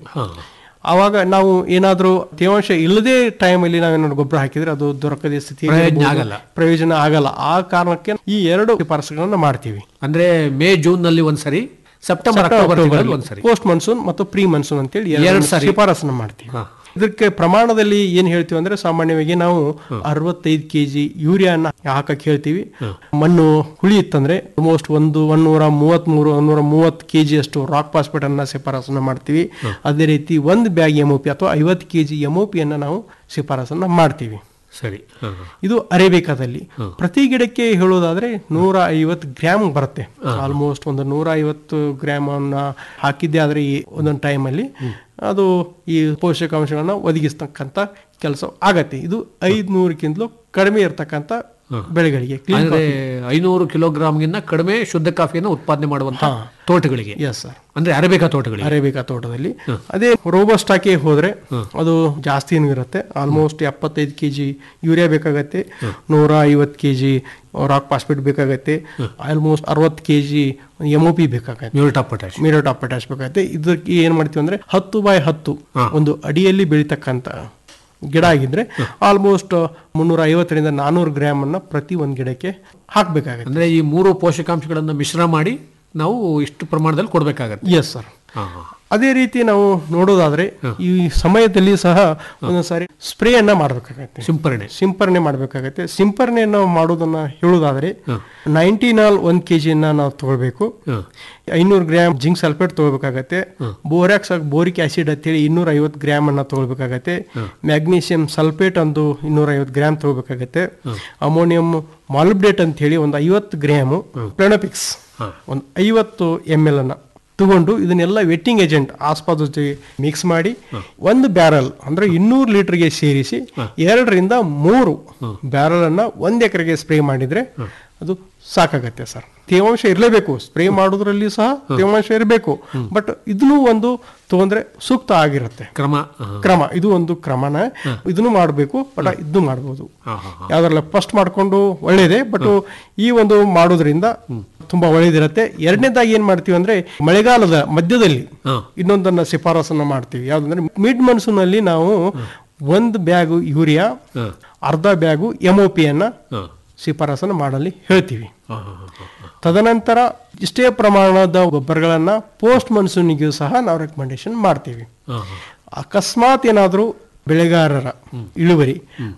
ಆವಾಗ ನಾವು ಏನಾದ್ರೂ ತೇವಾಂಶ ಇಲ್ಲದೆ ಟೈಮಲ್ಲಿ ನಾವೇನಾದ್ರು ಗೊಬ್ಬರ ಹಾಕಿದ್ರೆ ಅದು ದೊರಕದ ಸ್ಥಿತಿ ಪ್ರಯೋಜನ ಆಗಲ್ಲ. ಪ್ರಯೋಜನ ಆಗಲ್ಲ ಆ ಕಾರಣಕ್ಕೆ ಈ ಎರಡು ಶಿಫಾರಸುಗಳನ್ನ ಮಾಡ್ತೀವಿ ಅಂದ್ರೆ ಮೇ ಜೂನ್ ನಲ್ಲಿ ಒಂದ್ಸರಿ ಸೆಪ್ಟೆಂಬರ್ ಅಕ್ಟೋಬರ್ ತಿಂಗಳಲ್ಲಿ ಒಂದ್ಸರಿ ಪೋಸ್ಟ್ ಮಾನ್ಸೂನ್ ಮತ್ತು ಪ್ರೀ ಮಾನ್ಸೂನ್ ಅಂತೇಳಿ ಎರಡು ಎರಡು ಸಾರಿ. ಶಿಫಾರಸನ್ನ ಮಾಡ್ತೀವಿ ಇದಕ್ಕೆ ಪ್ರಮಾಣದಲ್ಲಿ ಏನ್ ಹೇಳ್ತೀವಿ ಅಂದ್ರೆ ಸಾಮಾನ್ಯವಾಗಿ ನಾವು ಅರವತ್ತೈದು ಕೆಜಿ ಯೂರಿಯಾನ ಹಾಕಕ್ ಹೇಳ್ತೀವಿ ಮಣ್ಣು ಹುಳಿ ಇತ್ತಂದ್ರೆ ಆಲ್ಮೋಸ್ಟ್ ಒಂದು ಒಂದೂರ ಮೂವತ್ತ್ ಮೂರು ಒಂದೂರ ಮೂವತ್ತು ಕೆಜಿ ಅಷ್ಟು ರಾಕ್ ಪಾಸ್ಪೇಟ್ ಅನ್ನ ಶಿಫಾರಸನ್ನ ಮಾಡ್ತೀವಿ ಅದೇ ರೀತಿ ಒಂದು ಬ್ಯಾಗ್ ಎಮ್ ಪಿ ಅಥವಾ ಐವತ್ತು ಕೆಜಿ ಎಮ್ ಅನ್ನ ನಾವು ಶಿಫಾರಸನ್ನ ಮಾಡ್ತೀವಿ ಸರಿ ಹಾ, ಹಾ. ಇದು ಅರೇಬಿಕಾದಲ್ಲಿ ಪ್ರತಿ ಗಿಡಕ್ಕೆ ಹೇಳೋದಾದ್ರೆ ನೂರ ಐವತ್ತು ಗ್ರಾಮ್ ಬರುತ್ತೆ ಆಲ್ಮೋಸ್ಟ್ ಒಂದು ನೂರ ಐವತ್ತು ಗ್ರಾಮ್ ಅನ್ನ ಹಾಕಿದ್ದೆ ಆದ್ರೆ ಈ ಒಂದೊಂದು ಟೈಮಲ್ಲಿ ಅದು ಈ ಪೋಷಕಾಂಶಗಳನ್ನ ಒದಗಿಸ್ತಕ್ಕಂಥ ಕೆಲಸ ಆಗತ್ತೆ ಇದು ಐದ್ನೂರಕ್ಕಿಂತಲೂ ಕಡಿಮೆ ಇರ್ತಕ್ಕಂಥ ಬೆಳೆಗಳಿಗೆ ಕ್ಲೀನ್ ಅಂದ್ರೆ ಐನೂರು ಕಿಲೋಗ್ರಾಮ್ಗಿನ್ನ ಕಡಿಮೆ ಶುದ್ಧ ಕಾಫಿಯನ್ನು ಉತ್ಪಾದನೆ ಮಾಡುವಂತ ತೋಟಗಳಿಗೆ ಎಸ್ ಸರ್ ಅಂದ್ರೆ ಅರೇಬಿಕಾ ತೋಟಗಳಿಗೆ ಅರೇಬಿಕಾ ತೋಟದಲ್ಲಿ ಅದೇ ರೋಬಸ್ಟ್ ಹಾಕಿ ಹೋದ್ರೆ ಅದು ಜಾಸ್ತಿನೂ ಇರುತ್ತೆ ಆಲ್ಮೋಸ್ಟ್ ಎಪ್ಪತ್ತೈದು ಕೆಜಿ ಯೂರಿಯಾ ಬೇಕಾಗತ್ತೆ ನೂರ ಐವತ್ತು ಕೆಜಿ ರಾಕ್ ಪಾಸ್ಪೇಟ್ ಬೇಕಾಗತ್ತೆ ಆಲ್ಮೋಸ್ಟ್ ಅರವತ್ತು ಕೆಜಿ ಎಮ್ ಒ ಪಿ ಬೇಕಾಗತ್ತೆ muriate of potash muriate of potash ಬೇಕಾಗತ್ತೆ ಇದಕ್ಕೆ ಏನ್ ಮಾಡ್ತೀವಿ ಅಂದ್ರೆ ಹತ್ತು ಬೈ ಹತ್ತು ಒಂದು ಅಡಿಯಲ್ಲಿ ಬೆಳೀತಕ್ಕಂತ ಗಿಡ ಆಗಿದ್ರೆ ಆಲ್ಮೋಸ್ಟ್ ಮುನ್ನೂರ ಐವತ್ತರಿಂದ ನಾನೂರು ಗ್ರಾಮ್ ಅನ್ನ ಪ್ರತಿ ಒಂದು ಗಿಡಕ್ಕೆ ಹಾಕ್ಬೇಕಾಗತ್ತೆ ಅಂದ್ರೆ ಈ ಮೂರು ಪೋಷಕಾಂಶಗಳನ್ನ ಮಿಶ್ರ ಮಾಡಿ ನಾವು ಇಷ್ಟು ಪ್ರಮಾಣದಲ್ಲಿ ಕೊಡ್ಬೇಕಾಗತ್ತೆ ಎಸ್ ಸರ್ ಅದೇ ರೀತಿ ನಾವು ನೋಡೋದಾದ್ರೆ ಈ ಸಮಯದಲ್ಲಿ ಸಹ ಒಂದೊಂದ್ಸಾರಿ ಸ್ಪ್ರೇ ಅನ್ನ ಮಾಡಬೇಕಾಗತ್ತೆ ಸಿಂಪರಣೆ ಸಿಂಪರಣೆ ಮಾಡಬೇಕಾಗತ್ತೆ ಸಿಂಪರಣೆಯನ್ನು ಮಾಡೋದನ್ನ ಹೇಳೋದಾದ್ರೆ ನೈಂಟಿನಾಲ್ ಒಂದ್ ಕೆಜಿಯನ್ನ ನಾವು ತಗೊಳ್ಬೇಕು ಐನೂರು ಗ್ರಾಮ್ ಜಿಂಕ್ ಸಲ್ಫೇಟ್ ತಗೋಬೇಕಾಗತ್ತೆ ಬೋರಾಕ್ಸ್ ಬೋರಿಕ್ ಆಸಿಡ್ ಅಂತೇಳಿ ಇನ್ನೂರ ಐವತ್ತು ಗ್ರಾಮ್ ಅನ್ನ ತಗೊಳ್ಬೇಕಾಗತ್ತೆ ಮ್ಯಾಗ್ನೀಷಿಯಂ ಸಲ್ಫೇಟ್ ಒಂದು ಇನ್ನೂರ ಐವತ್ತು ಗ್ರಾಮ್ ತಗೋಬೇಕಾಗತ್ತೆ ಅಮೋನಿಯಂ ಮಾಲ್ಬ್ಡೇಟ್ ಅಂತ ಹೇಳಿ ಒಂದು ಐವತ್ತು ಗ್ರಾಮು ಪ್ಲೆನಪಿಕ್ಸ್ ಒಂದು ಐವತ್ತು ಎಮ್ ಎಲ್ ಅನ್ನ ತಗೊಂಡು ಇದನ್ನೆಲ್ಲ ವೆಟ್ಟಿಂಗ್ ಏಜೆಂಟ್ ಆಸ್ಪಾದ ಜೊತೆ ಮಿಕ್ಸ್ ಮಾಡಿ ಒಂದು ಬ್ಯಾರಲ್ ಅಂದ್ರೆ ಇನ್ನೂರು ಲೀಟರ್ಗೆ ಸೇರಿಸಿ ಎರಡರಿಂದ ಮೂರು ಬ್ಯಾರಲ್ ಅನ್ನ ಒಂದ್ ಎಕರೆಗೆ ಸ್ಪ್ರೇ ಮಾಡಿದ್ರೆ ಅದು ಸಾಕಾಗತ್ತೆ ಸರ್ ತೇವಾಂಶ ಇರಲೇಬೇಕು ಸ್ಪ್ರೇ ಮಾಡೋದ್ರಲ್ಲಿ ಸಹ ತೇವಾಂಶ ಇರಬೇಕು ಬಟ್ ಇದನ್ನು ಒಂದು ತಗೊಂಡ್ರೆ ಸೂಕ್ತ ಆಗಿರುತ್ತೆ ಕ್ರಮ ಕ್ರಮ ಇದು ಒಂದು ಕ್ರಮನ ಇದನ್ನು ಮಾಡಬೇಕು ಬಟ್ ಇದನ್ನು ಮಾಡಬಹುದು ಯಾವ್ದ್ರಲ್ಲ ಫಸ್ಟ್ ಮಾಡ್ಕೊಂಡು ಒಳ್ಳೇದೇ ಬಟ್ ಈ ಒಂದು ಮಾಡೋದ್ರಿಂದ ತುಂಬಾ ಒಳ್ಳೇದಿರತ್ತೆ ಎರಡನೇದಾಗಿ ಏನ್ ಮಾಡ್ತೀವಿ ಅಂದ್ರೆ ಮಳೆಗಾಲದ ಮಧ್ಯದಲ್ಲಿ ಇನ್ನೊಂದನ್ನ ಶಿಫಾರಸನ್ನ ಮಾಡ್ತೀವಿ ಯಾವ್ದಂದ್ರೆ ಮಿಡ್ ಮನ್ಸೂನ್ ಅಲ್ಲಿ ನಾವು ಒಂದು ಬ್ಯಾಗು ಯೂರಿಯಾ ಹ. ಅರ್ಧ ಬ್ಯಾಗು ಎಮ್ ಒ ಪಿಯನ್ನು ಹ. ಶಿಫಾರಸನ್ನು ಮಾಡಲಿ ಹೇಳ್ತೀವಿ ಹ, ಹ, ಹ, ಹ. ತದನಂತರ ಇಷ್ಟೇ ಪ್ರಮಾಣದ ಗೊಬ್ಬರಗಳನ್ನು ಪೋಸ್ಟ್ ಮನ್ಸೂನಿಗೂ ಸಹ ನಾವು ರೆಕಮೆಂಡೇಶನ್ ಮಾಡ್ತೀವಿ ಹ, ಹ. ಅಕಸ್ಮಾತ್ ಏನಾದರೂ ಬೆಳೆಗಾರರ ಇಳುವರಿ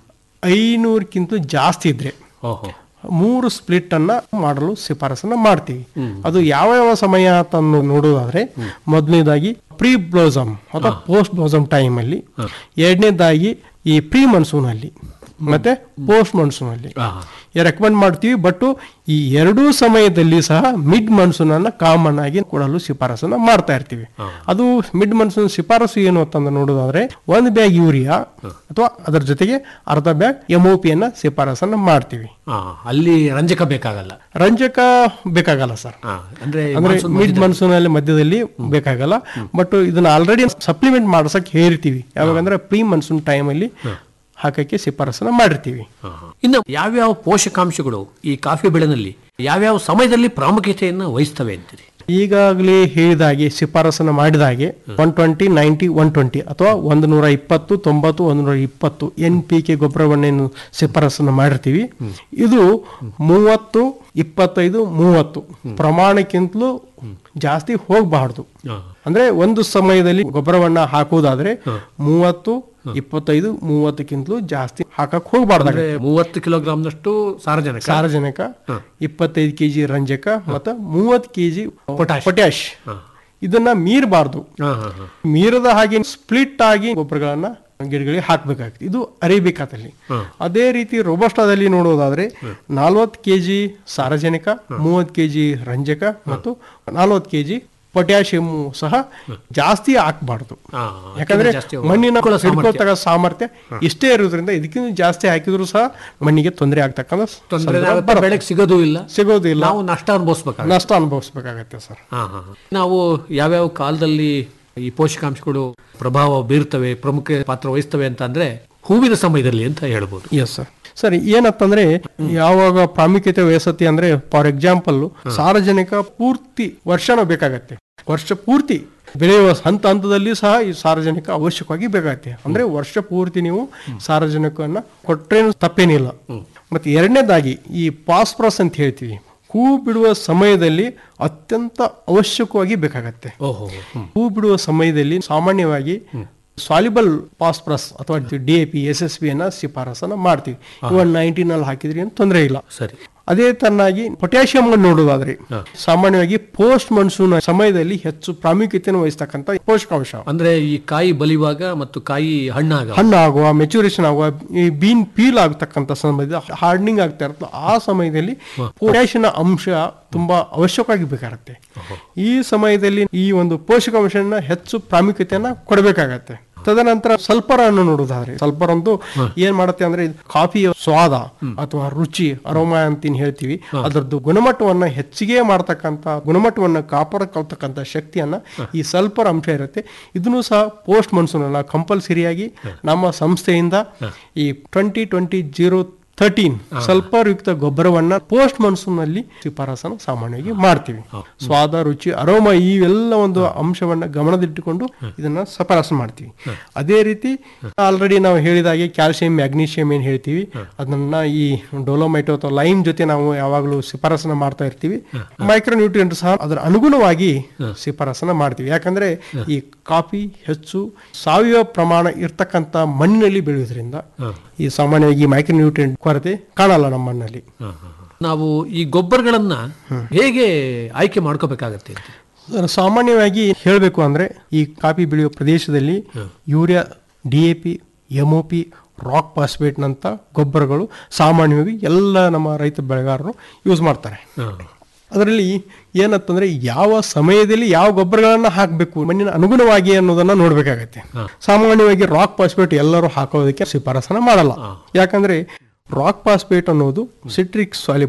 ಐನೂರಕ್ಕಿಂತ ಜಾಸ್ತಿ ಇದ್ರೆ ಓಹೋ ಮೂರು ಸ್ಪ್ಲಿಟ್ ಅನ್ನ ಮಾಡಲು ಶಿಫಾರಸನ್ನ ಮಾಡ್ತೀವಿ ಅದು ಯಾವ ಯಾವ ಸಮಯ ಅಂತ ನೋಡೋದಾದ್ರೆ ಮೊದಲನೇದಾಗಿ ಪ್ರೀ ಬ್ಲೋಸಮ್ ಅಥವಾ ಪೋಸ್ಟ್ ಬ್ಲೋಸಮ್ ಟೈಮ್ ಅಲ್ಲಿ ಎರಡನೇದಾಗಿ ಈ ಪ್ರೀ ಮನ್ಸೂನ್ ಅಲ್ಲಿ ಮತ್ತೆ ಪೋಸ್ಟ್ ಮನ್ಸೂನ್ ಅಲ್ಲಿ ರೆಕಮೆಂಡ್ ಮಾಡ್ತೀವಿ ಬಟ್ ಈ ಎರಡೂ ಸಮಯದಲ್ಲಿ ಸಹ ಮಿಡ್ ಮನ್ಸೂನ್ ಅನ್ನ ಕಾಮನ್ ಆಗಿ ಕೊಡಲು ಶಿಫಾರಸನ್ನ ಮಾಡ್ತಾ ಇರ್ತೀವಿ ಅದು ಮಿಡ್ ಮನ್ಸೂನ್ ಶಿಫಾರಸು ಏನು ಅಂತಂದು ನೋಡೋದಾದ್ರೆ ಒಂದು ಬ್ಯಾಗ್ ಯೂರಿಯಾ ಅಥವಾ ಅದರ ಜೊತೆಗೆ ಅರ್ಧ ಬ್ಯಾಗ್ ಎಮ್ ಪಿ ಅನ್ನ ಶಿಫಾರಸನ್ನ ಮಾಡ್ತೀವಿ ಆ, ಅಲ್ಲಿ ರಂಜಕ ಬೇಕಾಗಲ್ಲ ರಂಜಕ ಬೇಕಾಗಲ್ಲ ಸರ್ ಆ, ಅಂದ್ರೆ ಅಂದ್ರೆ ಮಾನ್ಸೂನ್ ಮಿಡ್ ಮಧ್ಯದಲ್ಲಿ- ಮನ್ಸೂನ್ ಅಲ್ಲಿ ಮಧ್ಯದಲ್ಲಿ ಬೇಕಾಗಲ್ಲ ಬಟ್ ಇದನ್ನ ಆಲ್ರೆಡಿ ಸಪ್ಲಿಮೆಂಟ್ ಮಾಡ್ಸಕ್ ಹೇರಿರ್ತೀವಿ ಯಾವಾಗಂದ್ರೆ ಪ್ರೀ ಮನ್ಸೂನ್ ಟೈಮ್ ಅಲ್ಲಿ ಹಾಕಕ್ಕೆ ಶಿಫಾರಸನ್ನ ಮಾಡಿರ್ತೀವಿ ಇನ್ನು ಯಾವ್ಯಾವ ಪೋಷಕಾಂಶಗಳು ಈ ಕಾಫಿ ಬೆಳೆನಲ್ಲಿ ಯಾವ್ಯಾವ ಸಮಯದಲ್ಲಿ ಪ್ರಾಮುಖ್ಯತೆಯನ್ನು ವಹಿಸ್ತವೆ ಅಂತೀರಿ ಈಗಾಗಲೇ ಹೇಳಿದಾಗೆ ಶಿಫಾರಸನ್ನ ಮಾಡಿದಾಗೆ one twenty ninety one twenty ಅಥವಾ ಒಂದು ನೂರ ಇಪ್ಪತ್ತು ತೊಂಬತ್ತು ಒಂದು ನೂರ ಇಪ್ಪತ್ತು ಎನ್ ಪಿ ಕೆ ಗೊಬ್ಬರವನ್ನೇನು ಶಿಫಾರಸನ್ನ ಮಾಡಿರ್ತೀವಿ ಇದು ಮೂವತ್ತು ಇಪ್ಪತ್ತೈದು ಮೂವತ್ತು ಪ್ರಮಾಣಕ್ಕಿಂತಲೂ ಜಾಸ್ತಿ ಹೋಗಬಾರ್ದು ಅಂದ್ರೆ ಒಂದು ಸಮಯದಲ್ಲಿ ಗೊಬ್ಬರವನ್ನ ಹಾಕುವುದಾದ್ರೆ ಮೂವತ್ತು ಇಪ್ಪತ್ತೈದು ಮೂವತ್ತಕ್ಕಿಂತಲೂ ಜಾಸ್ತಿ ಹಾಕಕ್ ಹೋಗಬಾರ್ದು ಅಂದ್ರೆ ಮೂವತ್ತು ಕಿಲೋಗ್ರಾಮ್ನಷ್ಟು ಸಾರಜನಕ ಸಾರಜನಕ ಇಪ್ಪತ್ತೈದು ಕೆಜಿ ರಂಜಕ ಮತ್ತು ಮೂವತ್ತು ಕೆಜಿ ಪೊಟ್ಯಾಶ್ ಇದನ್ನ ಮೀರಬಾರ್ದು ಹಾ, ಹಾ, ಹಾ. ಮೀರದ ಹಾಗೆ ಸ್ಪ್ಲಿಟ್ ಆಗಿ ಗೊಬ್ಬರಗಳನ್ನ ಗಿಡಗಳಿಗೆ ಹಾಕ್ಬೇಕಾಗ್ತದೆ ಇದು ಅರೇಬಿಕಾದಲ್ಲಿ ಅದೇ ರೀತಿ ರೋಬಸ್ಟಾದಲ್ಲಿ ನೋಡೋದಾದ್ರೆ ನಲ್ವತ್ತು ಕೆಜಿ ಸಾರಜನಕ ಮೂವತ್ತು ಕೆಜಿ ರಂಜಕ ಮತ್ತು ನಲ್ವತ್ತು ಕೆಜಿ ಪೊಟ್ಯಾಷಿಯಂ ಸಹ ಜಾಸ್ತಿ ಹಾಕ್ಬಾರ್ದು ಹಾ, ಯಾಕಂದ್ರೆ ಜಾಸ್ತಿ ಹೋಗ್ಬಾರ್ದು. ಮಣ್ಣಿನ ಹಿಡ್ಕೊಳ್ಳೋ ಸಾಮರ್ಥ್ಯ. ಹಿಡ್ಕೊಳ್ತಕ್ಕ ಸಾಮರ್ಥ್ಯ ಇಷ್ಟೇ ಇರೋದ್ರಿಂದ ಇದಕ್ಕಿಂತ ಜಾಸ್ತಿ ಹಾಕಿದ್ರು ಸಹ ಮಣ್ಣಿಗೆ ತೊಂದರೆ ಆಗ್ತಕ್ಕಂಥ ತೊಂದರೆ ಸಂದರ್ಭ ಆಗುತ್ತೆ, ಬರುತ್ತೆ. ಬೆಳೆಗೆ ಸಿಗೋದು ಇಲ್ಲ ಸಿಗೋದು ಇಲ್ಲ ನಾವು ನಷ್ಟ ಅನುಭವಿಸ್ಬೇಕಾಗುತ್ತೆ ನಷ್ಟ ಅನುಭವಿಸ್ಬೇಕಾಗತ್ತೆ ಸರ್ ಹಾ, ಹಾ, ಹಾ. ನಾವು ಯಾವ್ಯಾವ ಕಾಲದಲ್ಲಿ ಈ ಪೋಷಕಾಂಶಗಳು ಪ್ರಭಾವ ಬೀರ್ತವೆ ಪ್ರಮುಖ ಪಾತ್ರ ವಹಿಸ್ತವೆ ಅಂತ ಅಂದ್ರೆ ಹೂವಿನ ಸಮಯದಲ್ಲಿ ಅಂತ ಹೇಳ್ಬೋದು ಎಸ್ ಸರ್ ಸರಿ ಏನತ್ತಂದ್ರೆ ಯಾವಾಗ ಪ್ರಾಮುಖ್ಯತೆ ವಹಿಸತಿ ಅಂದ್ರೆ ಫಾರ್ ಎಕ್ಸಾಂಪಲ್ ಸಾರ್ವಜನಿಕ ಪೂರ್ತಿ ವರ್ಷನೂ ಬೇಕಾಗತ್ತೆ ವರ್ಷ ಪೂರ್ತಿ ಬೆಳೆಯುವ ಹಂತ ಹಂತದಲ್ಲಿ ಸಹ ಈ ಸಾರ್ವಜನಿಕ ಅವಶ್ಯಕವಾಗಿ ಬೇಕಾಗತ್ತೆ ಅಂದ್ರೆ ವರ್ಷ ಪೂರ್ತಿ ನೀವು ಸಾರ್ವಜನಿಕವನ್ನ ಕೊಟ್ರೇನು ತಪ್ಪೇನಿಲ್ಲ ಮತ್ತೆ ಎರಡನೇದಾಗಿ ಈ ಪಾಸ್ಪ್ರಸ್ ಅಂತ ಹೇಳ್ತೀವಿ ಹೂ ಬಿಡುವ ಸಮಯದಲ್ಲಿ ಅತ್ಯಂತ ಅವಶ್ಯಕವಾಗಿ ಬೇಕಾಗತ್ತೆ ಓಹೋ ಹೂ ಬಿಡುವ ಸಮಯದಲ್ಲಿ ಸಾಮಾನ್ಯವಾಗಿ ಸಾಲಿಬಲ್ ಪಾಸ್ಪ್ರಸ್ ಅಥವಾ D A P S S P ಅನ್ನ ಶಿಫಾರಸನ್ನ ಮಾಡ್ತೀವಿ ಇವನ್ ನೈನ್ಟೀನ್ ಅಲ್ಲಿ ಹಾಕಿದ್ರಿ ಅಂತ ತೊಂದರೆ ಇಲ್ಲ ಸರಿ ಅದೇ ತನ್ನಾಗಿ ಪೊಟ್ಯಾಷಿಯಂ ನೋಡೋದಾದ್ರೆ ಸಾಮಾನ್ಯವಾಗಿ ಪೋಸ್ಟ್ ಮನ್ಸೂನ್ ಸಮಯದಲ್ಲಿ ಹೆಚ್ಚು ಪ್ರಾಮುಖ್ಯತೆಯನ್ನು ವಹಿಸ್ತಕ್ಕಂಥ ಪೋಷಕಾಂಶ ಅಂದ್ರೆ ಈ ಕಾಯಿ ಬಲಿಯುವಾಗ ಮತ್ತು ಕಾಯಿ ಹಣ್ಣಾಗ ಹಣ್ಣು ಆಗುವ ಮೆಚುರೇಷನ್ ಆಗುವ ಈ ಬೀನ್ ಪೀಲ್ ಆಗ್ತಕ್ಕಂಥ ಸಮಯದಲ್ಲಿ ಹಾರ್ಡನಿಂಗ್ ಆಗ್ತಾ ಇರುತ್ತೆ ಆ ಸಮಯದಲ್ಲಿ ಪೊಟ್ಯಾಷಿಯಂ ಅಂಶ ತುಂಬಾ ಅವಶ್ಯಕವಾಗಿ ಬೇಕಾಗುತ್ತೆ ಈ ಸಮಯದಲ್ಲಿ ಈ ಒಂದು ಪೋಷಕಾಂಶನ ಹೆಚ್ಚು ಪ್ರಾಮುಖ್ಯತೆಯನ್ನ ಕೊಡಬೇಕಾಗತ್ತೆ ತದನಂತರ ಸಲ್ಫರ್ ಅನ್ನು ನೋಡೋದಾದ್ರೆ ಸಲ್ಫರ್ ಒಂದು ಏನ್ ಮಾಡುತ್ತೆ ಅಂದ್ರೆ ಇದು ಕಾಫಿಯ ಸ್ವಾದ ಅಥವಾ ರುಚಿ ಅರೋಮಾ ಅಂತ ಏನ್ ಹೇಳ್ತೀವಿ ಅದರದ್ದು ಗುಣಮಟ್ಟವನ್ನ ಹೆಚ್ಚಿಗೆ ಮಾಡ್ತಕ್ಕಂಥ ಗುಣಮಟ್ಟವನ್ನ ಕಾಪಾಡಕೊಳ್ತಕ್ಕಂಥ ಶಕ್ತಿಯನ್ನ ಈ ಸಲ್ಫರ್ ಅಂಶ ಇರುತ್ತೆ ಇದನ್ನು ಸಹ ಪೋಸ್ಟ್ ಮನ್ಸೂನ್ ಅಲ್ಲ ಕಂಪಲ್ಸರಿಯಾಗಿ ನಮ್ಮ ಸಂಸ್ಥೆಯಿಂದ ಈ twenty twenty zero thirteen sulphur ಯುಕ್ತ ಗೊಬ್ಬರವನ್ನ ಪೋಸ್ಟ್ ಮನ್ಸೂನ್ ನಲ್ಲಿ ಶಿಫಾರಸನ್ನು ಸಾಮಾನ್ಯವಾಗಿ ಮಾಡ್ತೀವಿ ಸ್ವಾದ ರುಚಿ ಅರೋಮ ಇವೆಲ್ಲ ಒಂದು ಅಂಶವನ್ನ ಗಮನದಲ್ಲಿಟ್ಟುಕೊಂಡು ಇದನ್ನ ಶಿಫಾರಸು ಮಾಡ್ತೀವಿ ಅದೇ ರೀತಿ ಆಲ್ರೆಡಿ ನಾವು ಹೇಳಿದಾಗೆ ಕ್ಯಾಲ್ಸಿಯಂ ಮ್ಯಾಗ್ನೀಷಿಯಂ ಏನ್ ಹೇಳ್ತೀವಿ ಅದನ್ನ ಈ ಡೊಲೋಮೈಟೋ ಅಥವಾ ಲೈಮ್ ಜೊತೆ ನಾವು ಯಾವಾಗಲೂ ಶಿಫಾರಸನ್ನ ಮಾಡ್ತಾ ಇರ್ತೀವಿ ಮೈಕ್ರೋ ನ್ಯೂಟ್ರಿಯೆಂಟ್ ಸಹ ಅದರ ಅನುಗುಣವಾಗಿ ಶಿಫಾರಸನ್ನ ಮಾಡ್ತೀವಿ ಯಾಕಂದ್ರೆ ಈ ಕಾಫಿ ಹೆಚ್ಚು ಸಾವಯವ ಪ್ರಮಾಣ ಇರ್ತಕ್ಕಂಥ ಮಣ್ಣಿನಲ್ಲಿ ಬೆಳೆಯೋದ್ರಿಂದ ಈ ಸಾಮಾನ್ಯವಾಗಿ ಮೈಕ್ರೋ ನ್ಯೂಟ್ರಿಯೆಂಟ್ ಕೊರತೆ ಕಾಣಲ್ಲ ನಮ್ಮ ಮಣ್ಣಲ್ಲಿ ನಾವು ಈ ಗೊಬ್ಬರಗಳನ್ನ ಹೇಗೆ ಆಯ್ಕೆ ಮಾಡ್ಕೋಬೇಕಾಗತ್ತೆ ಅಂತ ಸರ್, ಸಾಮಾನ್ಯವಾಗಿ ಹೇಳಬೇಕು ಅಂದ್ರೆ ಈ ಕಾಫಿ ಬೆಳೆಯುವ ಪ್ರದೇಶದಲ್ಲಿ urea D A P M O P rock ಪಾಸ್ಪೇಟ್ನಂಥ ಗೊಬ್ಬರಗಳು ಸಾಮಾನ್ಯವಾಗಿ ಎಲ್ಲ ನಮ್ಮ ರೈತ ಬೆಳೆಗಾರರು ಯೂಸ್ ಮಾಡ್ತಾರೆ ಅದರಲ್ಲಿ ಏನಂತಂದ್ರೆ ಯಾವ ಸಮಯದಲ್ಲಿ ಯಾವ ಗೊಬ್ಬರಗಳನ್ನ ಹಾಕಬೇಕು ಮಣ್ಣಿನ ಅನುಗುಣವಾಗಿ ಅನ್ನೋದನ್ನ ನೋಡ್ಬೇಕಾಗತ್ತೆ ಸಾಮಾನ್ಯವಾಗಿ ರಾಕ್ ಪಾಸ್ಪೇಟ್ ಎಲ್ಲರೂ ಹಾಕೋದಕ್ಕೆ ಶಿಫಾರಸನ ಮಾಡಲ್ಲ ಯಾಕಂದ್ರೆ ರಾಕ್ ಪಾಸ್ಪೇಟ್ ಅನ್ನೋದು ಸಿಟ್ರಿಕ್ ಸಾಲಿಬಲ್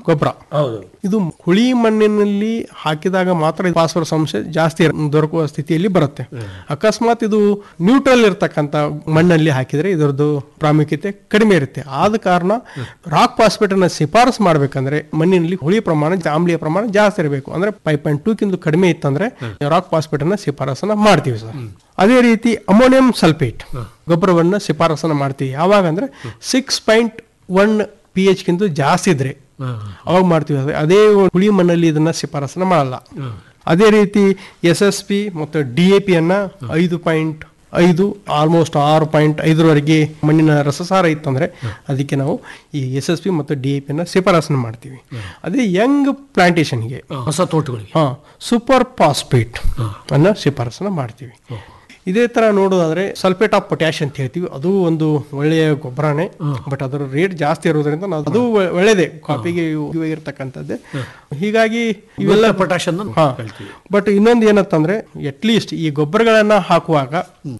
ಗೊಬ್ಬರ ಹೌದು ಇದು ಹುಳಿ ಮಣ್ಣಿನಲ್ಲಿ ಹಾಕಿದಾಗ ಮಾತ್ರ ಫಾಸ್ಫರಸ್ ಅಂಶ ಜಾಸ್ತಿ ದೊರಕುವ ಸ್ಥಿತಿಯಲ್ಲಿ ಬರುತ್ತೆ ಅಕಸ್ಮಾತ್ ಇದು ನ್ಯೂಟ್ರಲ್ ಇರ್ತಕ್ಕಂಥ ಮಣ್ಣಲ್ಲಿ ಹಾಕಿದ್ರೆ ಇದರದ್ದು ಪ್ರಾಮುಖ್ಯತೆ ಕಡಿಮೆ ಇರುತ್ತೆ ಆದ ಕಾರಣ ರಾಕ್ ಫಾಸ್ಫೇಟ್ ಅನ್ನ ಶಿಫಾರಸ್ ಮಾಡ್ಬೇಕಂದ್ರೆ ಮಣ್ಣಿನಲ್ಲಿ ಹುಳಿ ಪ್ರಮಾಣ ಆಮ್ಲೀಯ ಪ್ರಮಾಣ ಜಾಸ್ತಿ ಇರಬೇಕು ಅಂದ್ರೆ ಫೈವ್ ಪಾಯಿಂಟ್ ಟೂ ಕಿಂತ ಕಡಿಮೆ ಇತ್ತಂದ್ರೆ ರಾಕ್ ಫಾಸ್ಫೇಟ್ ಅನ್ನ ಶಿಫಾರಸನ್ನ ಮಾಡ್ತೀವಿ ಸರ್ ಅದೇ ರೀತಿ ಅಮೋನಿಯಂ ಸಲ್ಫೇಟ್ ಗೊಬ್ಬರವನ್ನ ಶಿಫಾರಸನ್ನ ಮಾಡ್ತೀವಿ ಯಾವಾಗ ಅಂದ್ರೆ six point one P H ಗಿಂತ ಜಾಸ್ತಿ ಇದ್ರೆ ಅವಾಗ ಮಾಡ್ತೀವಿ ಅದೇ- ಅದೇ ಹುಳಿ ಮಣ್ಣಲ್ಲಿ ಇದನ್ನ ಶಿಫಾರಸನ ಮಾಡಲ್ಲ ಅದೇ ರೀತಿ ಎಸ್ ಎಸ್ ಪಿ ಮತ್ತು ಡಿ ಎ ಪಿ ಅನ್ನ ಐದು ಪಾಯಿಂಟ್ ಐದು ಆಲ್ಮೋಸ್ಟ್ ಆರು ಪಾಯಿಂಟ್ ಐದರವರೆಗೆ ಮಣ್ಣಿನ ರಸಸಾರ ಇತ್ತಂದ್ರೆ ಅದಕ್ಕೆ ನಾವು ಈ ಎಸ್ ಎಸ್ ಪಿ ಮತ್ತು ಡಿ ಎ ಪಿ ಅನ್ನ ಶಿಫಾರಸನ ಮಾಡ್ತೀವಿ ಅದೇ ಯಂಗ್ ಪ್ಲಾಂಟೇಶನ್ಗೆ ಹೊಸ ತೋಟಗಳಿಗೆ ಹಾ ಸೂಪರ್ ಫಾಸ್ಫೇಟ್ ಅನ್ನ ಶಿಫಾರಸನ ಮಾಡ್ತೀವಿ ಇದೇ ತರ ನೋಡೋದಾದ್ರೆ ಸಲ್ಫೇಟ್ ಆಫ್ ಪೊಟ್ಯಾಶ್ ಅಂತ ಹೇಳ್ತೀವಿ ಅದು ಒಂದು ಒಳ್ಳೆಯ ಗೊಬ್ಬರನೇ ಬಟ್ ಅದರ ರೇಟ್ ಜಾಸ್ತಿ ಇರೋದ್ರಿಂದ ನಾವು ಅದು ಒ- ಒಳ್ಳೆಯದೇ ಕಾಫಿಗೆ ಇರ್ತಕ್ಕಂಥದ್ದೇ ಹೀಗಾಗಿ ಇವೆಲ್ಲ ಪೊಟ್ಯಾಷ್ ಹಾ ಬಟ್ ಇನ್ನೊಂದು ಏನಂತಂದ್ರೆ ಅಟ್ ಲೀಸ್ಟ್ ಈ ಗೊಬ್ಬರಗಳನ್ನ ಹಾಕುವಾಗ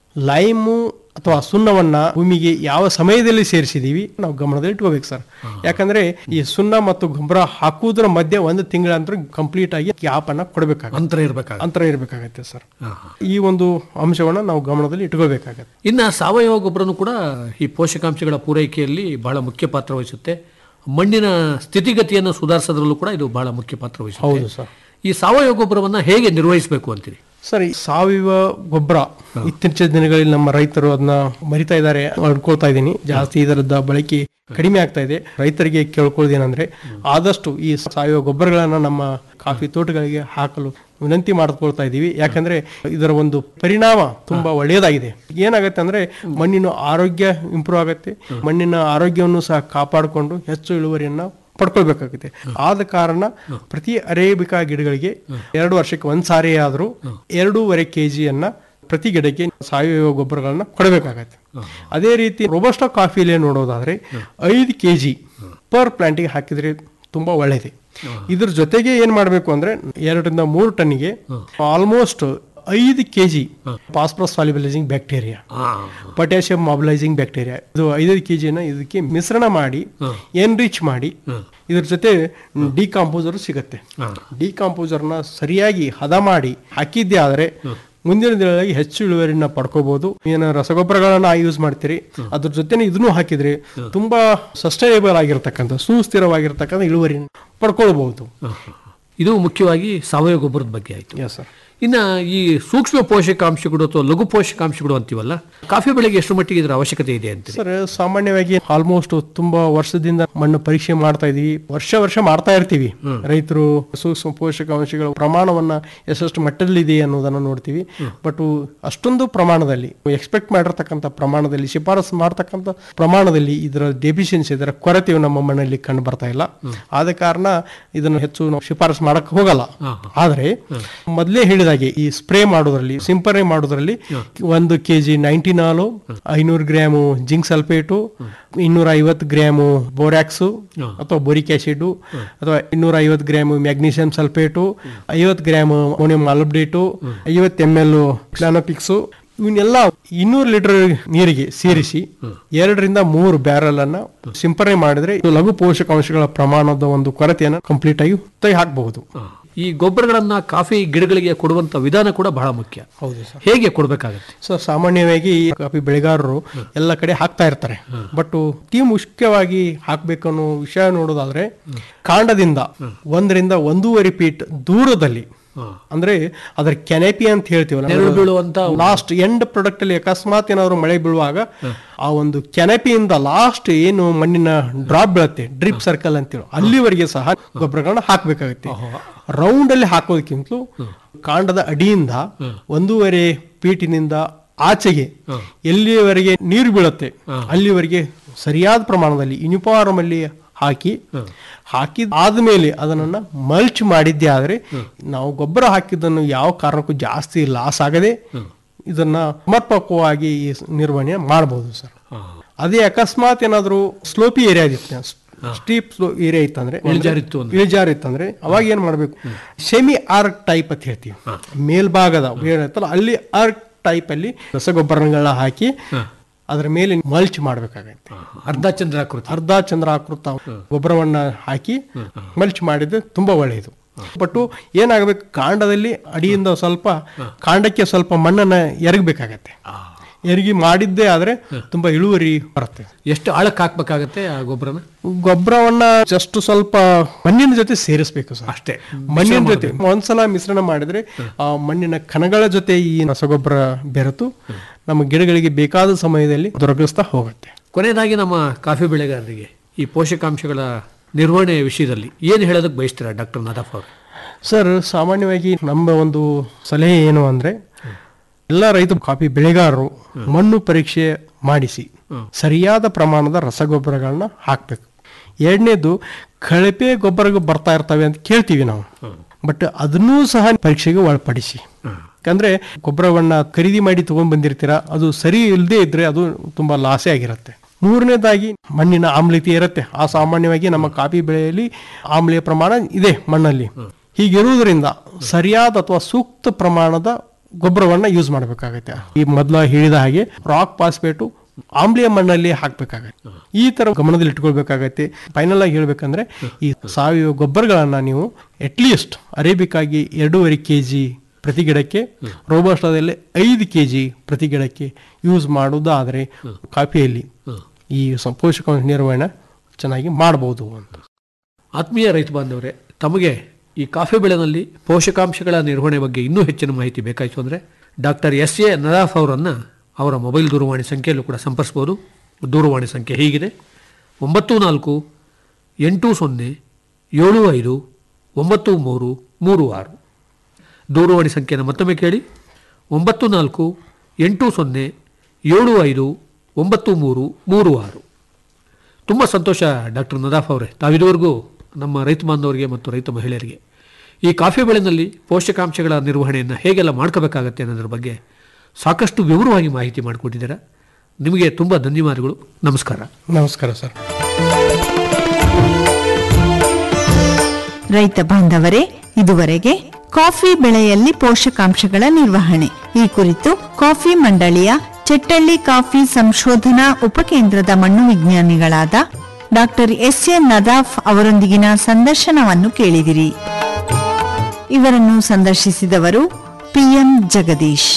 ಲೈಮು ಅಥವಾ ಸುಣ್ಣವನ್ನ ಭೂಮಿಗೆ ಯಾವ ಸಮಯದಲ್ಲಿ ಸೇರಿಸಿದೀವಿ ನಾವು ಗಮನದಲ್ಲಿ ಇಟ್ಕೋಬೇಕು ಸರ್ ಯಾಕಂದ್ರೆ ಈ ಸುಣ್ಣ ಮತ್ತು ಗೊಬ್ಬರ ಹಾಕುವುದರ ಮಧ್ಯೆ ಒಂದು ತಿಂಗಳಂತರ ಕಂಪ್ಲೀಟ್ ಆಗಿ ಗ್ಯಾಪ್ ಅನ್ನ ಕೊಡಬೇಕಾಗುತ್ತೆ ಅಂತರ ಇರಬೇಕಾಗ ಅಂತರ ಇರಬೇಕಾಗತ್ತೆ ಸರ್ ಈ ಒಂದು ಅಂಶವನ್ನ ನಾವು ಗಮನದಲ್ಲಿ ಇಟ್ಕೋಬೇಕಾಗತ್ತೆ ಇನ್ನು ಸಾವಯವ ಗೊಬ್ಬರನು ಕೂಡ ಈ ಪೋಷಕಾಂಶಗಳ ಪೂರೈಕೆಯಲ್ಲಿ ಬಹಳ ಮುಖ್ಯ ಪಾತ್ರ ವಹಿಸುತ್ತೆ ಮಣ್ಣಿನ ಸ್ಥಿತಿಗತಿಯನ್ನು ಸುಧಾರಿಸೋದ್ರಲ್ಲೂ ಕೂಡ ಇದು ಬಹಳ ಮುಖ್ಯ ಪಾತ್ರ ವಹಿಸುತ್ತೆ ಹೌದು ಸರ್ ಈ ಸಾವಯವ ಗೊಬ್ಬರವನ್ನ ಹೇಗೆ ನಿರ್ವಹಿಸಬೇಕು ಅಂತೀರಿ ಸರ್ ಈ ಸಾವಯವ ಗೊಬ್ಬರ ಇತ್ತೀಚಿನ ದಿನಗಳಲ್ಲಿ ನಮ್ಮ ರೈತರು ಅದನ್ನ ಮರಿತಾ ಇದ್ದಾರೆ ಅನ್ಕೊಳ್ತಾ ಇದ್ದೀನಿ ಜಾಸ್ತಿ ಇದರದ ಬಳಕೆ ಕಡಿಮೆ ಆಗ್ತಾ ಇದೆ ರೈತರಿಗೆ ಕೇಳ್ಕೊಳ್ಳೋದೇನಂದ್ರೆ ಆದಷ್ಟು ಈ ಸಾವಯವ ಗೊಬ್ಬರಗಳನ್ನ ನಮ್ಮ ಕಾಫಿ ತೋಟಗಳಿಗೆ ಹಾಕಲು ವಿನಂತಿ ಮಾಡ್ಕೊಳ್ತಾ ಇದ್ದೀವಿ ಯಾಕಂದ್ರೆ ಇದರ ಒಂದು ಪರಿಣಾಮ ತುಂಬಾ ಒಳ್ಳೆಯದಾಗಿದೆ ಏನಾಗುತ್ತೆ ಅಂದ್ರೆ ಮಣ್ಣಿನ ಆರೋಗ್ಯ ಇಂಪ್ರೂವ್ ಆಗುತ್ತೆ ಮಣ್ಣಿನ ಆರೋಗ್ಯವನ್ನು ಸಹ ಕಾಪಾಡಿಕೊಂಡು ಹೆಚ್ಚು ಇಳುವರಿಯನ್ನ ಪಡ್ಕೊಳ್ಬೇಕಾಗುತ್ತೆ ಆದ ಕಾರಣ ಪ್ರತಿ ಅರೇಬಿಕಾ ಗಿಡಗಳಿಗೆ ಎರಡು ವರ್ಷಕ್ಕೆ ಒಂದ್ ಸಾರಿ ಆದ್ರೂ ಎರಡೂವರೆ ಕೆಜಿಯನ್ನ ಪ್ರತಿ ಗಿಡಕ್ಕೆ ಸಾವಯವ ಗೊಬ್ಬರಗಳನ್ನ ಕೊಡಬೇಕಾಗತ್ತೆ ಅದೇ ರೀತಿ ರೋಬಸ್ಟಾ ಕಾಫಿಲಿ ನೋಡೋದಾದ್ರೆ ಐದು ಕೆಜಿ ಪರ್ ಪ್ಲಾಂಟಿಗೆ ಹಾಕಿದ್ರೆ ತುಂಬಾ ಒಳ್ಳೇದೆ ಇದ್ರ ಜೊತೆಗೆ ಏನ್ ಮಾಡ್ಬೇಕು ಅಂದ್ರೆ ಎರಡರಿಂದ ಮೂರು ಟನ್ನಿಗೆ ಆಲ್ಮೋಸ್ಟ್ ಐದು KG phosphorus solubilizing bacteria potassium mobilizing bacteria ಇದು ಐದೈದು ಕೆಜಿನ ಇದಕ್ಕೆ ಮಿಶ್ರಣ ಮಾಡಿ ಎನ್ರಿಚ್ ಮಾಡಿ ಇದ್ರ ಜೊತೆ ಡಿಕಾಂಪೋಸರ್ ಸಿಗತ್ತೆ ಡಿಕಾಂಪೋಸರ್ನ ಸರಿಯಾಗಿ ಹದ ಮಾಡಿ ಹಾಕಿದ್ದೆ ಆದ್ರೆ ಮುಂದಿನ ದಿನಗಳಲ್ಲಿ ಹೆಚ್ಚು ಇಳುವರಿನ ಪಡ್ಕೋಬಹುದು ಏನು ರಸಗೊಬ್ಬರಗಳನ್ನ ಯೂಸ್ ಮಾಡ್ತೀರಿ ಅದ್ರ ಜೊತೆನೆ ಇದನ್ನು ಹಾಕಿದ್ರೆ ತುಂಬಾ ಸಸ್ಟೈನೇಬಲ್ ಆಗಿರ್ತಕ್ಕಂಥ ಸುಸ್ಥಿರವಾಗಿರ್ತಕ್ಕಂಥ ಇಳುವರಿನ ಪಡ್ಕೊಳ್ಬಹುದು ಇದು ಮುಖ್ಯವಾಗಿ ಸಾವಯವ ಗೊಬ್ಬರದ ಬಗ್ಗೆ ಆಯ್ತು ಎಸ್ ಸರ್ ಇನ್ನ ಈ ಸೂಕ್ಷ್ಮ ಪೋಷಕಾಂಶಗಳು ಅಥವಾ ಲಘು ಪೋಷಕಾಂಶಗಳು ಅಂತೀವಲ್ಲ ಕಾಫಿ ಬೆಳೆಗೆ ಎಷ್ಟು ಮಟ್ಟಿಗೆ ಇದರ ಅವಶ್ಯಕತೆ ಇದೆ ಅಂತೀರಿ ಸರ್ ಸಾಮಾನ್ಯವಾಗಿ ಆಲ್ಮೋಸ್ಟ್ ತುಂಬಾ ವರ್ಷದಿಂದ ಮಣ್ಣು ಪರೀಕ್ಷೆ ಮಾಡ್ತಾ ಇದೀವಿ ವರ್ಷ ವರ್ಷ ಮಾಡ್ತಾ ಇರ್ತೀವಿ ರೈತರು ಸೂಕ್ಷ್ಮ ಪೋಷಕಾಂಶಗಳ ಪ್ರಮಾಣವನ್ನ ಎಷ್ಟೆಷ್ಟು ಮಟ್ಟದಲ್ಲಿದೆ ಅನ್ನೋದನ್ನ ನೋಡ್ತೀವಿ ಬಟ್ ಅಷ್ಟೊಂದು ಪ್ರಮಾಣದಲ್ಲಿ ಎಕ್ಸ್ಪೆಕ್ಟ್ ಮಾಡಿರ್ತಕ್ಕಂಥ ಪ್ರಮಾಣದಲ್ಲಿ ಶಿಫಾರಸು ಮಾಡ್ತಕ್ಕಂಥ ಪ್ರಮಾಣದಲ್ಲಿ ಇದರ ಡೆಫಿಷಿಯನ್ಸಿ ಇದರ ಕೊರತೆಯು ನಮ್ಮ ಮಣ್ಣಲ್ಲಿ ಕಂಡು ಬರ್ತಾ ಇಲ್ಲ ಆದ ಕಾರಣ ಇದನ್ನು ಹೆಚ್ಚು ನಾವು ಶಿಫಾರಸು ಮಾಡಕ್ ಹೋಗಲ್ಲ ಆದ್ರೆ ಮೊದಲೇ ಹೇಳಿದಾಗೆ ಈ ಸ್ಪ್ರೇ ಮಾಡೋದ್ರಲ್ಲಿ ಸಿಂಪರಣೆ ಮಾಡೋದ್ರಲ್ಲಿ ಒಂದು ಕೆಜಿ ನೈಂಟಿನಾಲು ಐನೂರು ಗ್ರಾಮು ಜಿಂಕ್ ಸಲ್ಫೇಟು ಇನ್ನೂರ ಐವತ್ತು ಗ್ರಾಮು ಬೋರ್ಯಾಕ್ಸು ಅಥವಾ ಬೋರಿಕ್ ಆಸಿಡ್ ಅಥವಾ ಇನ್ನೂರ ಐವತ್ತು ಗ್ರಾಮು ಮ್ಯಾಗ್ನೀಷಿಯಂ ಸಲ್ಫೇಟು ಐವತ್ತು ಗ್ರಾಮ್ ಅಮೋನಿಯಂ ಆಲ್ಬ್ಡೇಟು ಐವತ್ತು ಎಮ್ ಎಲ್ ಕ್ಲಾನೋಪಿಕ್ಸು ಇವನ್ನೆಲ್ಲ ಇನ್ನೂರು ಲೀಟರ್ ನೀರಿಗೆ ಸೇರಿಸಿ ಎರಡರಿಂದ ಮೂರು ಬ್ಯಾರಲ್ ಅನ್ನ ಸಿಂಪರಣೆ ಮಾಡಿದ್ರೆ ಇದು ಲಘು ಪೋಷಕಾಂಶಗಳ ಪ್ರಮಾಣದ ಒಂದು ಕೊರತೆಯನ್ನು ಕಂಪ್ಲೀಟ್ ಆಗಿ ತೆಗೆ ಹಾಕಬಹುದು ಈ ಗೊಬ್ಬರಗಳನ್ನ ಕಾಫಿ ಗಿಡಗಳಿಗೆ ಕೊಡುವಂತ ವಿಧಾನ ಕೂಡ ಬಹಳ ಮುಖ್ಯ ಹೌದು ಸರ್ ಹೇಗೆ ಕೊಡಬೇಕಾಗತ್ತೆ ಸೊ ಸಾಮಾನ್ಯವಾಗಿ ಈ ಕಾಫಿ ಬೆಳೆಗಾರರು ಎಲ್ಲ ಕಡೆ ಹಾಕ್ತಾ ಇರ್ತಾರೆ ಬಟ್ ಅತಿ ಮುಖ್ಯವಾಗಿ ಹಾಕ್ಬೇಕು ಅನ್ನೋ ವಿಷಯ ನೋಡೋದಾದ್ರೆ ಕಾಂಡದಿಂದ ಒಂದರಿಂದ ಒಂದೂವರೆ ಫೀಟ್ ದೂರದಲ್ಲಿ ಅಂದ್ರೆ ಅದರ ಕೆನೆಪಿ ಅಂತ ನೆರಳು ಬೀಳುವಂತ ಹೇಳ್ತೀವಲ್ಲ ಲಾಸ್ಟ್ ಎಂಡ್ ಪ್ರಾಡಕ್ಟ್ ಅಲ್ಲಿ ಅಕಸ್ಮಾತ್ ಏನಾದ್ರು ಮಳೆ ಬೀಳುವಾಗ ಆ ಒಂದು ಕೆನೆಪಿಯಿಂದ ಲಾಸ್ಟ್ ಏನು ಮಣ್ಣಿನ ಡ್ರಾಪ್ ಬೀಳುತ್ತೆ ಡ್ರಿಪ್ ಸರ್ಕಲ್ ಅಂತೇಳಿ ಅಲ್ಲಿವರೆಗೆ ಸಹ ಗೊಬ್ಬರಗಳನ್ನ ಹಾಕ್ಬೇಕಾಗುತ್ತೆ ರೌಂಡ್ ಅಲ್ಲಿ ಹಾಕೋದಕ್ಕಿಂತಲೂ ಕಾಂಡದ ಅಡಿಯಿಂದ ಒಂದೂವರೆ ಫೀಟಿನಿಂದ ಆಚೆಗೆ ಎಲ್ಲಿಯವರೆಗೆ ನೀರು ಬೀಳುತ್ತೆ ಅಲ್ಲಿವರೆಗೆ ಸರಿಯಾದ ಪ್ರಮಾಣದಲ್ಲಿ ಯೂನಿಫಾರ್ಮ್ ಅಲ್ಲಿ ಹಾಕಿ ಹಾಕಿದ ಆದ್ಮೇಲೆ ಅದನ್ನ ಮಲ್ಚ್ ಮಾಡಿದ್ದೆ ಆದ್ರೆ ನಾವು ಗೊಬ್ಬರ ಹಾಕಿದ್ದನ್ನು ಯಾವ ಕಾರಣಕ್ಕೂ ಜಾಸ್ತಿ ಲಾಸ್ ಆಗದೆ ಇದನ್ನ ಸಮರ್ಪಕವಾಗಿ ಈ ನಿರ್ವಹಣೆ ಮಾಡಬಹುದು ಸರ್ ಅದೇ ಅಕಸ್ಮಾತ್ ಏನಾದ್ರು ಸ್ಲೋಪಿ ಏರಿಯಾ ಇರುತ್ತೆ ಸ್ಟೀಪ್ ಏರಿಯಾ ಇತ್ತಂದ್ರೆ ಇಳಿಜಾರಿತ್ತು ಅಂದ್ರೆ. ಇಳಿಜಾರು ಇತ್ತಂದ್ರೆ ಅವಾಗ ಏನ್ ಮಾಡ್ಬೇಕು ಸೆಮಿ ಆರ್ಕ್ ಟೈಪ್ ಅಂತ ಹೇಳ್ತೀವಿ ಮೇಲ್ಭಾಗದ ಏನಿರುತ್ತಲ್ಲ ಅಲ್ಲಿ ಆರ್ಕ್ ಟೈಪ್ ಅಲ್ಲಿ ರಸಗೊಬ್ಬರಗಳನ್ನ ಹಾಕಿ ಅದರ ಮೇಲೆ ಮಲ್ಚ್ ಮಾಡಬೇಕಾಗತ್ತೆ ಅರ್ಧ ಚಂದ್ರಾಕೃತಿ ಅರ್ಧ ಚಂದ್ರಾಕೃತ ಗೊಬ್ಬರವನ್ನ ಹಾಕಿ ಮಲ್ಚ್ ಮಾಡಿದ್ರೆ ತುಂಬಾ ಒಳ್ಳೆಯದು ಬಟ್ ಏನಾಗಬೇಕು ಕಾಂಡದಲ್ಲಿ ಅಡಿಯಿಂದ ಸ್ವಲ್ಪ ಕಾಂಡಕ್ಕೆ ಸ್ವಲ್ಪ ಮಣ್ಣನ್ನ ಎರಗಬೇಕಾಗತ್ತೆ ಎರಗಿ ಮಾಡಿದ್ದೇ ಆದ್ರೆ ತುಂಬಾ ಇಳುವರಿ ಬರುತ್ತೆ ಎಷ್ಟು ಆಳಕ್ಕೆ ಹಾಕ್ಬೇಕಾಗತ್ತೆ ಆ ಗೊಬ್ಬರನ ಗೊಬ್ಬರವನ್ನ ಜಸ್ಟ್ ಸ್ವಲ್ಪ ಮಣ್ಣಿನ ಜೊತೆ ಸೇರಿಸಬೇಕು ಸರ್ ಅಷ್ಟೇ ಮಣ್ಣಿನ ಜೊತೆ ಒಂದ್ಸಲ ಮಿಶ್ರಣ ಮಾಡಿದ್ರೆ ಆ ಮಣ್ಣಿನ ಕಣಗಳ ಜೊತೆ ಈ ರಸಗೊಬ್ಬರ ಬೆರೆತು ನಮ್ಮ ಗಿಡಗಳಿಗೆ ಬೇಕಾದ ಸಮಯದಲ್ಲಿ ದೊರಕಿಸ್ತಾ ಹೋಗುತ್ತೆ ಕೊನೆಯದಾಗಿ ನಮ್ಮ ಕಾಫಿ ಬೆಳೆಗಾರರಿಗೆ ಈ ಪೋಷಕಾಂಶಗಳ ನಿರ್ವಹಣೆ ವಿಷಯದಲ್ಲಿ ಏನು ಹೇಳೋದಕ್ಕೆ ಬಯಸ್ತೀರಾ ಡಾಕ್ಟರ್ ನದಾಫ್ ಅವರು ಸರ್ ಸಾಮಾನ್ಯವಾಗಿ ನಮ್ಮ ಒಂದು ಸಲಹೆ ಏನು ಅಂದ್ರೆ ಎಲ್ಲ ರೈತ ಕಾಫಿ ಬೆಳೆಗಾರರು ಮಣ್ಣು ಪರೀಕ್ಷೆ ಮಾಡಿಸಿ ಸರಿಯಾದ ಪ್ರಮಾಣದ ರಸಗೊಬ್ಬರಗಳನ್ನ ಹಾಕ್ಬೇಕು ಎರಡನೇದು ಕಳಪೆ ಗೊಬ್ಬರ ಬರ್ತಾ ಇರ್ತವೆ ಅಂತ ಕೇಳ್ತೀವಿ ನಾವು ಬಟ್ ಅದನ್ನೂ ಸಹ ಪರೀಕ್ಷೆಗೆ ಒಳಪಡಿಸಿ ಯಾಕಂದ್ರೆ ಗೊಬ್ಬರವನ್ನ ಖರೀದಿ ಮಾಡಿ ತಗೊಂಡ್ ಬಂದಿರ್ತೀರಾ ಅದು ಸರಿ ಇಲ್ಲದೆ ಇದ್ರೆ ಅದು ತುಂಬಾ ಲಾಸೇ ಆಗಿರುತ್ತೆ ಮೂರನೇದಾಗಿ ಮಣ್ಣಿನ ಆಮ್ಲತೆ ಇರುತ್ತೆ ಆ ಸಾಮಾನ್ಯವಾಗಿ ನಮ್ಮ ಕಾಫಿ ಬೆಳೆಯಲ್ಲಿ ಆಮ್ಲೀಯ ಪ್ರಮಾಣ ಇದೆ ಮಣ್ಣಲ್ಲಿ ಹೀಗಿರುವುದರಿಂದ ಸರಿಯಾದ ಅಥವಾ ಸೂಕ್ತ ಪ್ರಮಾಣದ ಗೊಬ್ಬರವನ್ನ ಯೂಸ್ ಮಾಡಬೇಕಾಗತ್ತೆ ಈ ಮೊದಲ ಹೇಳಿದ ಹಾಗೆ ರಾಕ್ ಪಾಸ್ಪೇಟು ಆಮ್ಲೀಯ ಮಣ್ಣಲ್ಲಿ ಹಾಕ್ಬೇಕಾಗತ್ತೆ ಈ ತರ ಗಮನದಲ್ಲಿ ಇಟ್ಕೊಳ್ಬೇಕಾಗತ್ತೆ ಫೈನಲ್ ಆಗಿ ಹೇಳ್ಬೇಕಂದ್ರೆ ಈ ಸಾವಯವ ಗೊಬ್ಬರಗಳನ್ನ ನೀವು ಅಟ್ಲೀಸ್ಟ್ ಅರೇಬಿಕಾಗಿ ಎರಡೂವರೆ ಕೆ ಜಿ ಪ್ರತಿ ಗಿಡಕ್ಕೆ ರೋಬೋಸ್ಟಾದಲ್ಲಿ ಐದು ಕೆ ಜಿ ಪ್ರತಿ ಗಿಡಕ್ಕೆ ಯೂಸ್ ಮಾಡುವುದಾದರೆ ಕಾಫಿಯಲ್ಲಿ ಈ ಸ- ಪೋಷಕಾಂಶ ನಿರ್ವಹಣೆ ಚೆನ್ನಾಗಿ ಮಾಡಬಹುದು ಅಂತ ಆತ್ಮೀಯ ರೈತ ಬಾಂಧವರೇ ತಮಗೆ ಈ ಕಾಫಿ ಬೆಳೆನಲ್ಲಿ ಪೋಷಕಾಂಶಗಳ ನಿರ್ವಹಣೆ ಬಗ್ಗೆ ಇನ್ನೂ ಹೆಚ್ಚಿನ ಮಾಹಿತಿ ಬೇಕಾಯಿತು ಅಂದರೆ ಡಾಕ್ಟರ್ ಎಸ್ ಎ ನದಾಫ್ ಅವರನ್ನು ಅವರ ಮೊಬೈಲ್ ದೂರವಾಣಿ ಸಂಖ್ಯೆಯಲ್ಲೂ ಕೂಡ ಸಂಪರ್ಸ್ಬೋದು ದೂರವಾಣಿ ಸಂಖ್ಯೆ ಹೀಗಿದೆ ಒಂಬತ್ತು ನಾಲ್ಕು ಎಂಟು ಸೊನ್ನೆ ಏಳು ಐದು ಒಂಬತ್ತು ಮೂರು ಮೂರು ಆರು ದೂರವಾಣಿ ಸಂಖ್ಯೆಯನ್ನು ಮತ್ತೊಮ್ಮೆ ಕೇಳಿ ಒಂಬತ್ತು ನಾಲ್ಕು ಎಂಟು ಸೊನ್ನೆ ಏಳು ಐದು ಒಂಬತ್ತು ಮೂರು ಮೂರು ಆರು ತುಂಬ ಸಂತೋಷ ಡಾಕ್ಟರ್ ನದಾಫ್ ಅವರೇ ತಾವಿದುವರೆಗೂ ನಮ್ಮ ರೈತ ಬಾಂಧವರಿಗೆ ಮತ್ತು ರೈತ ಮಹಿಳೆಯರಿಗೆ ಈ ಕಾಫಿ ಬೆಳೆನಲ್ಲಿ ಪೋಷಕಾಂಶಗಳ ನಿರ್ವಹಣೆಯನ್ನು ಹೇಗೆಲ್ಲ ಮಾಡ್ಕೋಬೇಕಾಗತ್ತೆ ಅನ್ನೋದ್ರ ಬಗ್ಗೆ ಸಾಕಷ್ಟು ವಿವರವಾಗಿ ಮಾಹಿತಿ ಮಾಡಿಕೊಟ್ಟಿದ್ದೀರಾ ನಿಮಗೆ ತುಂಬ ಧನ್ಯವಾದಗಳು ನಮಸ್ಕಾರ ನಮಸ್ಕಾರ ಸರ್ ರೈತ ಬಾಂಧವರೇ ಇದುವರೆಗೆ ಕಾಫಿ ಬೆಳೆಯಲ್ಲಿ ಪೋಷಕಾಂಶಗಳ ನಿರ್ವಹಣೆ ಈ ಕುರಿತು ಕಾಫಿ ಮಂಡಳಿಯ ಚೆಟ್ಟಳ್ಳಿ ಕಾಫಿ ಸಂಶೋಧನಾ ಉಪಕೇಂದ್ರದ ಮಣ್ಣು ವಿಜ್ಞಾನಿಗಳಾದ ಡಾಕ್ಟರ್ ಎಸ್ ಎ ನದಾಫ್ ಅವರೊಂದಿಗಿನ ಸಂದರ್ಶನವನ್ನು ಕೇಳಿದಿರಿ ಇವರನ್ನು ಸಂದರ್ಶಿಸಿದವರು ಪಿಎಂ ಜಗದೀಶ್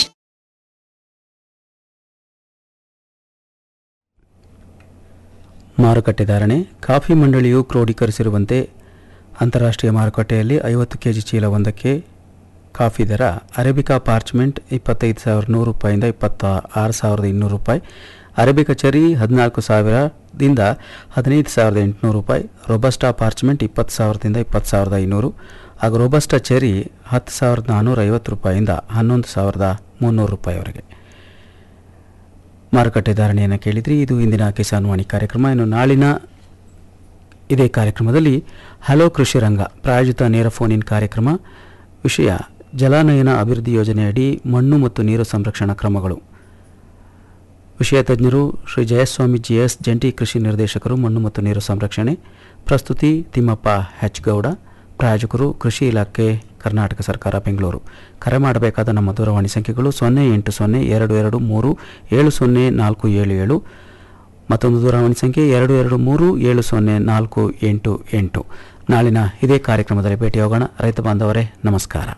ಮಾರುಕಟ್ಟೆ ಧಾರಣೆ ಕಾಫಿ ಮಂಡಳಿಯು ಕ್ರೋಢೀಕರಿಸಿರುವಂತೆ ಅಂತಾರಾಷ್ಟ್ರೀಯ ಮಾರುಕಟ್ಟೆಯಲ್ಲಿ ಐವತ್ತು ಕೆಜಿ ಚೀಲವೊಂದಕ್ಕೆ ಕಾಫಿ ದರ ಅರೇಬಿಕಾ ಪಾರ್ಚ್ಮೆಂಟ್ ಇಪ್ಪತ್ತೈದು ಸಾವಿರದ ನೂರು ರೂಪಾಯಿಂದ ಇಪ್ಪತ್ತ ಆರು ಸಾವಿರದ ಇನ್ನೂರು ರೂಪಾಯಿ ಅರೇಬಿಕಾ ಚೆರಿ ಹದಿನಾಲ್ಕು ಸಾವಿರದಿಂದ ಹದಿನೈದು ಸಾವಿರದ ಎಂಟುನೂರು ರೂಪಾಯಿ ರೊಬಸ್ಟಾ ಪಾರ್ಚ್ಮೆಂಟ್ ಇಪ್ಪತ್ತು ಸಾವಿರದಿಂದ ಇಪ್ಪತ್ತು ಸಾವಿರದ ಐನೂರು ಹಾಗೂ ರೊಬಸ್ಟಾ ಚೆರಿ ಹತ್ತು ಸಾವಿರದ ನಾನ್ನೂರ ಐವತ್ತು ರೂಪಾಯಿಂದ ಹನ್ನೊಂದು ಸಾವಿರದ ಮುನ್ನೂರು ರೂಪಾಯಿವರೆಗೆ ಮಾರುಕಟ್ಟೆ ಧಾರಣೆಯನ್ನು ಕೇಳಿದ್ರಿ ಇದು ಇಂದಿನ ಕಿಸಾನ್ ವಾಣಿ ಕಾರ್ಯಕ್ರಮ ಇನ್ನು ನಾಳಿನ ಇದೇ ಕಾರ್ಯಕ್ರಮದಲ್ಲಿ ಹಲೋ ಕೃಷಿ ರಂಗ ಪ್ರಾಯೋಜಿತ ನೇರ ಫೋನ್ ಇನ್ ಕಾರ್ಯಕ್ರಮ ವಿಷಯ ಜಲಾನಯನ ಅಭಿವೃದ್ಧಿ ಯೋಜನೆಯಡಿ ಮಣ್ಣು ಮತ್ತು ನೀರು ಸಂರಕ್ಷಣಾ ಕ್ರಮಗಳು ವಿಷಯ ತಜ್ಞರು ಶ್ರೀ ಜಯಸ್ವಾಮಿ ಜಿಎಸ್ ಜಂಟಿ ಕೃಷಿ ನಿರ್ದೇಶಕರು ಮಣ್ಣು ಮತ್ತು ನೀರು ಸಂರಕ್ಷಣೆ ಪ್ರಸ್ತುತಿ ತಿಮ್ಮಪ್ಪ ಹೆಚ್ ಗೌಡ ಪ್ರಾಯೋಜಕರು ಕೃಷಿ ಇಲಾಖೆ ಕರ್ನಾಟಕ ಸರ್ಕಾರ ಬೆಂಗಳೂರು ಕರೆ ಮಾಡಬೇಕಾದ ನಮ್ಮ ದೂರವಾಣಿ ಸಂಖ್ಯೆಗಳು ಸೊನ್ನೆ ಎಂಟು ಸೊನ್ನೆ ಎರಡು ಎರಡು ಮೂರು ಏಳು ಸೊನ್ನೆ ನಾಲ್ಕು ಏಳು ಏಳು ಮತ್ತೊಂದು ದೂರವಾಣಿ ಸಂಖ್ಯೆ ಎರಡು ಎರಡು ಮೂರು ಏಳು ಸೊನ್ನೆ ನಾಲ್ಕು ಎಂಟು ಎಂಟು ನಾಳಿನ ಇದೇ ಕಾರ್ಯಕ್ರಮದಲ್ಲಿ ಭೇಟಿಯಾಗೋಣ ರೈತ ಬಾಂಧವರೇ ನಮಸ್ಕಾರ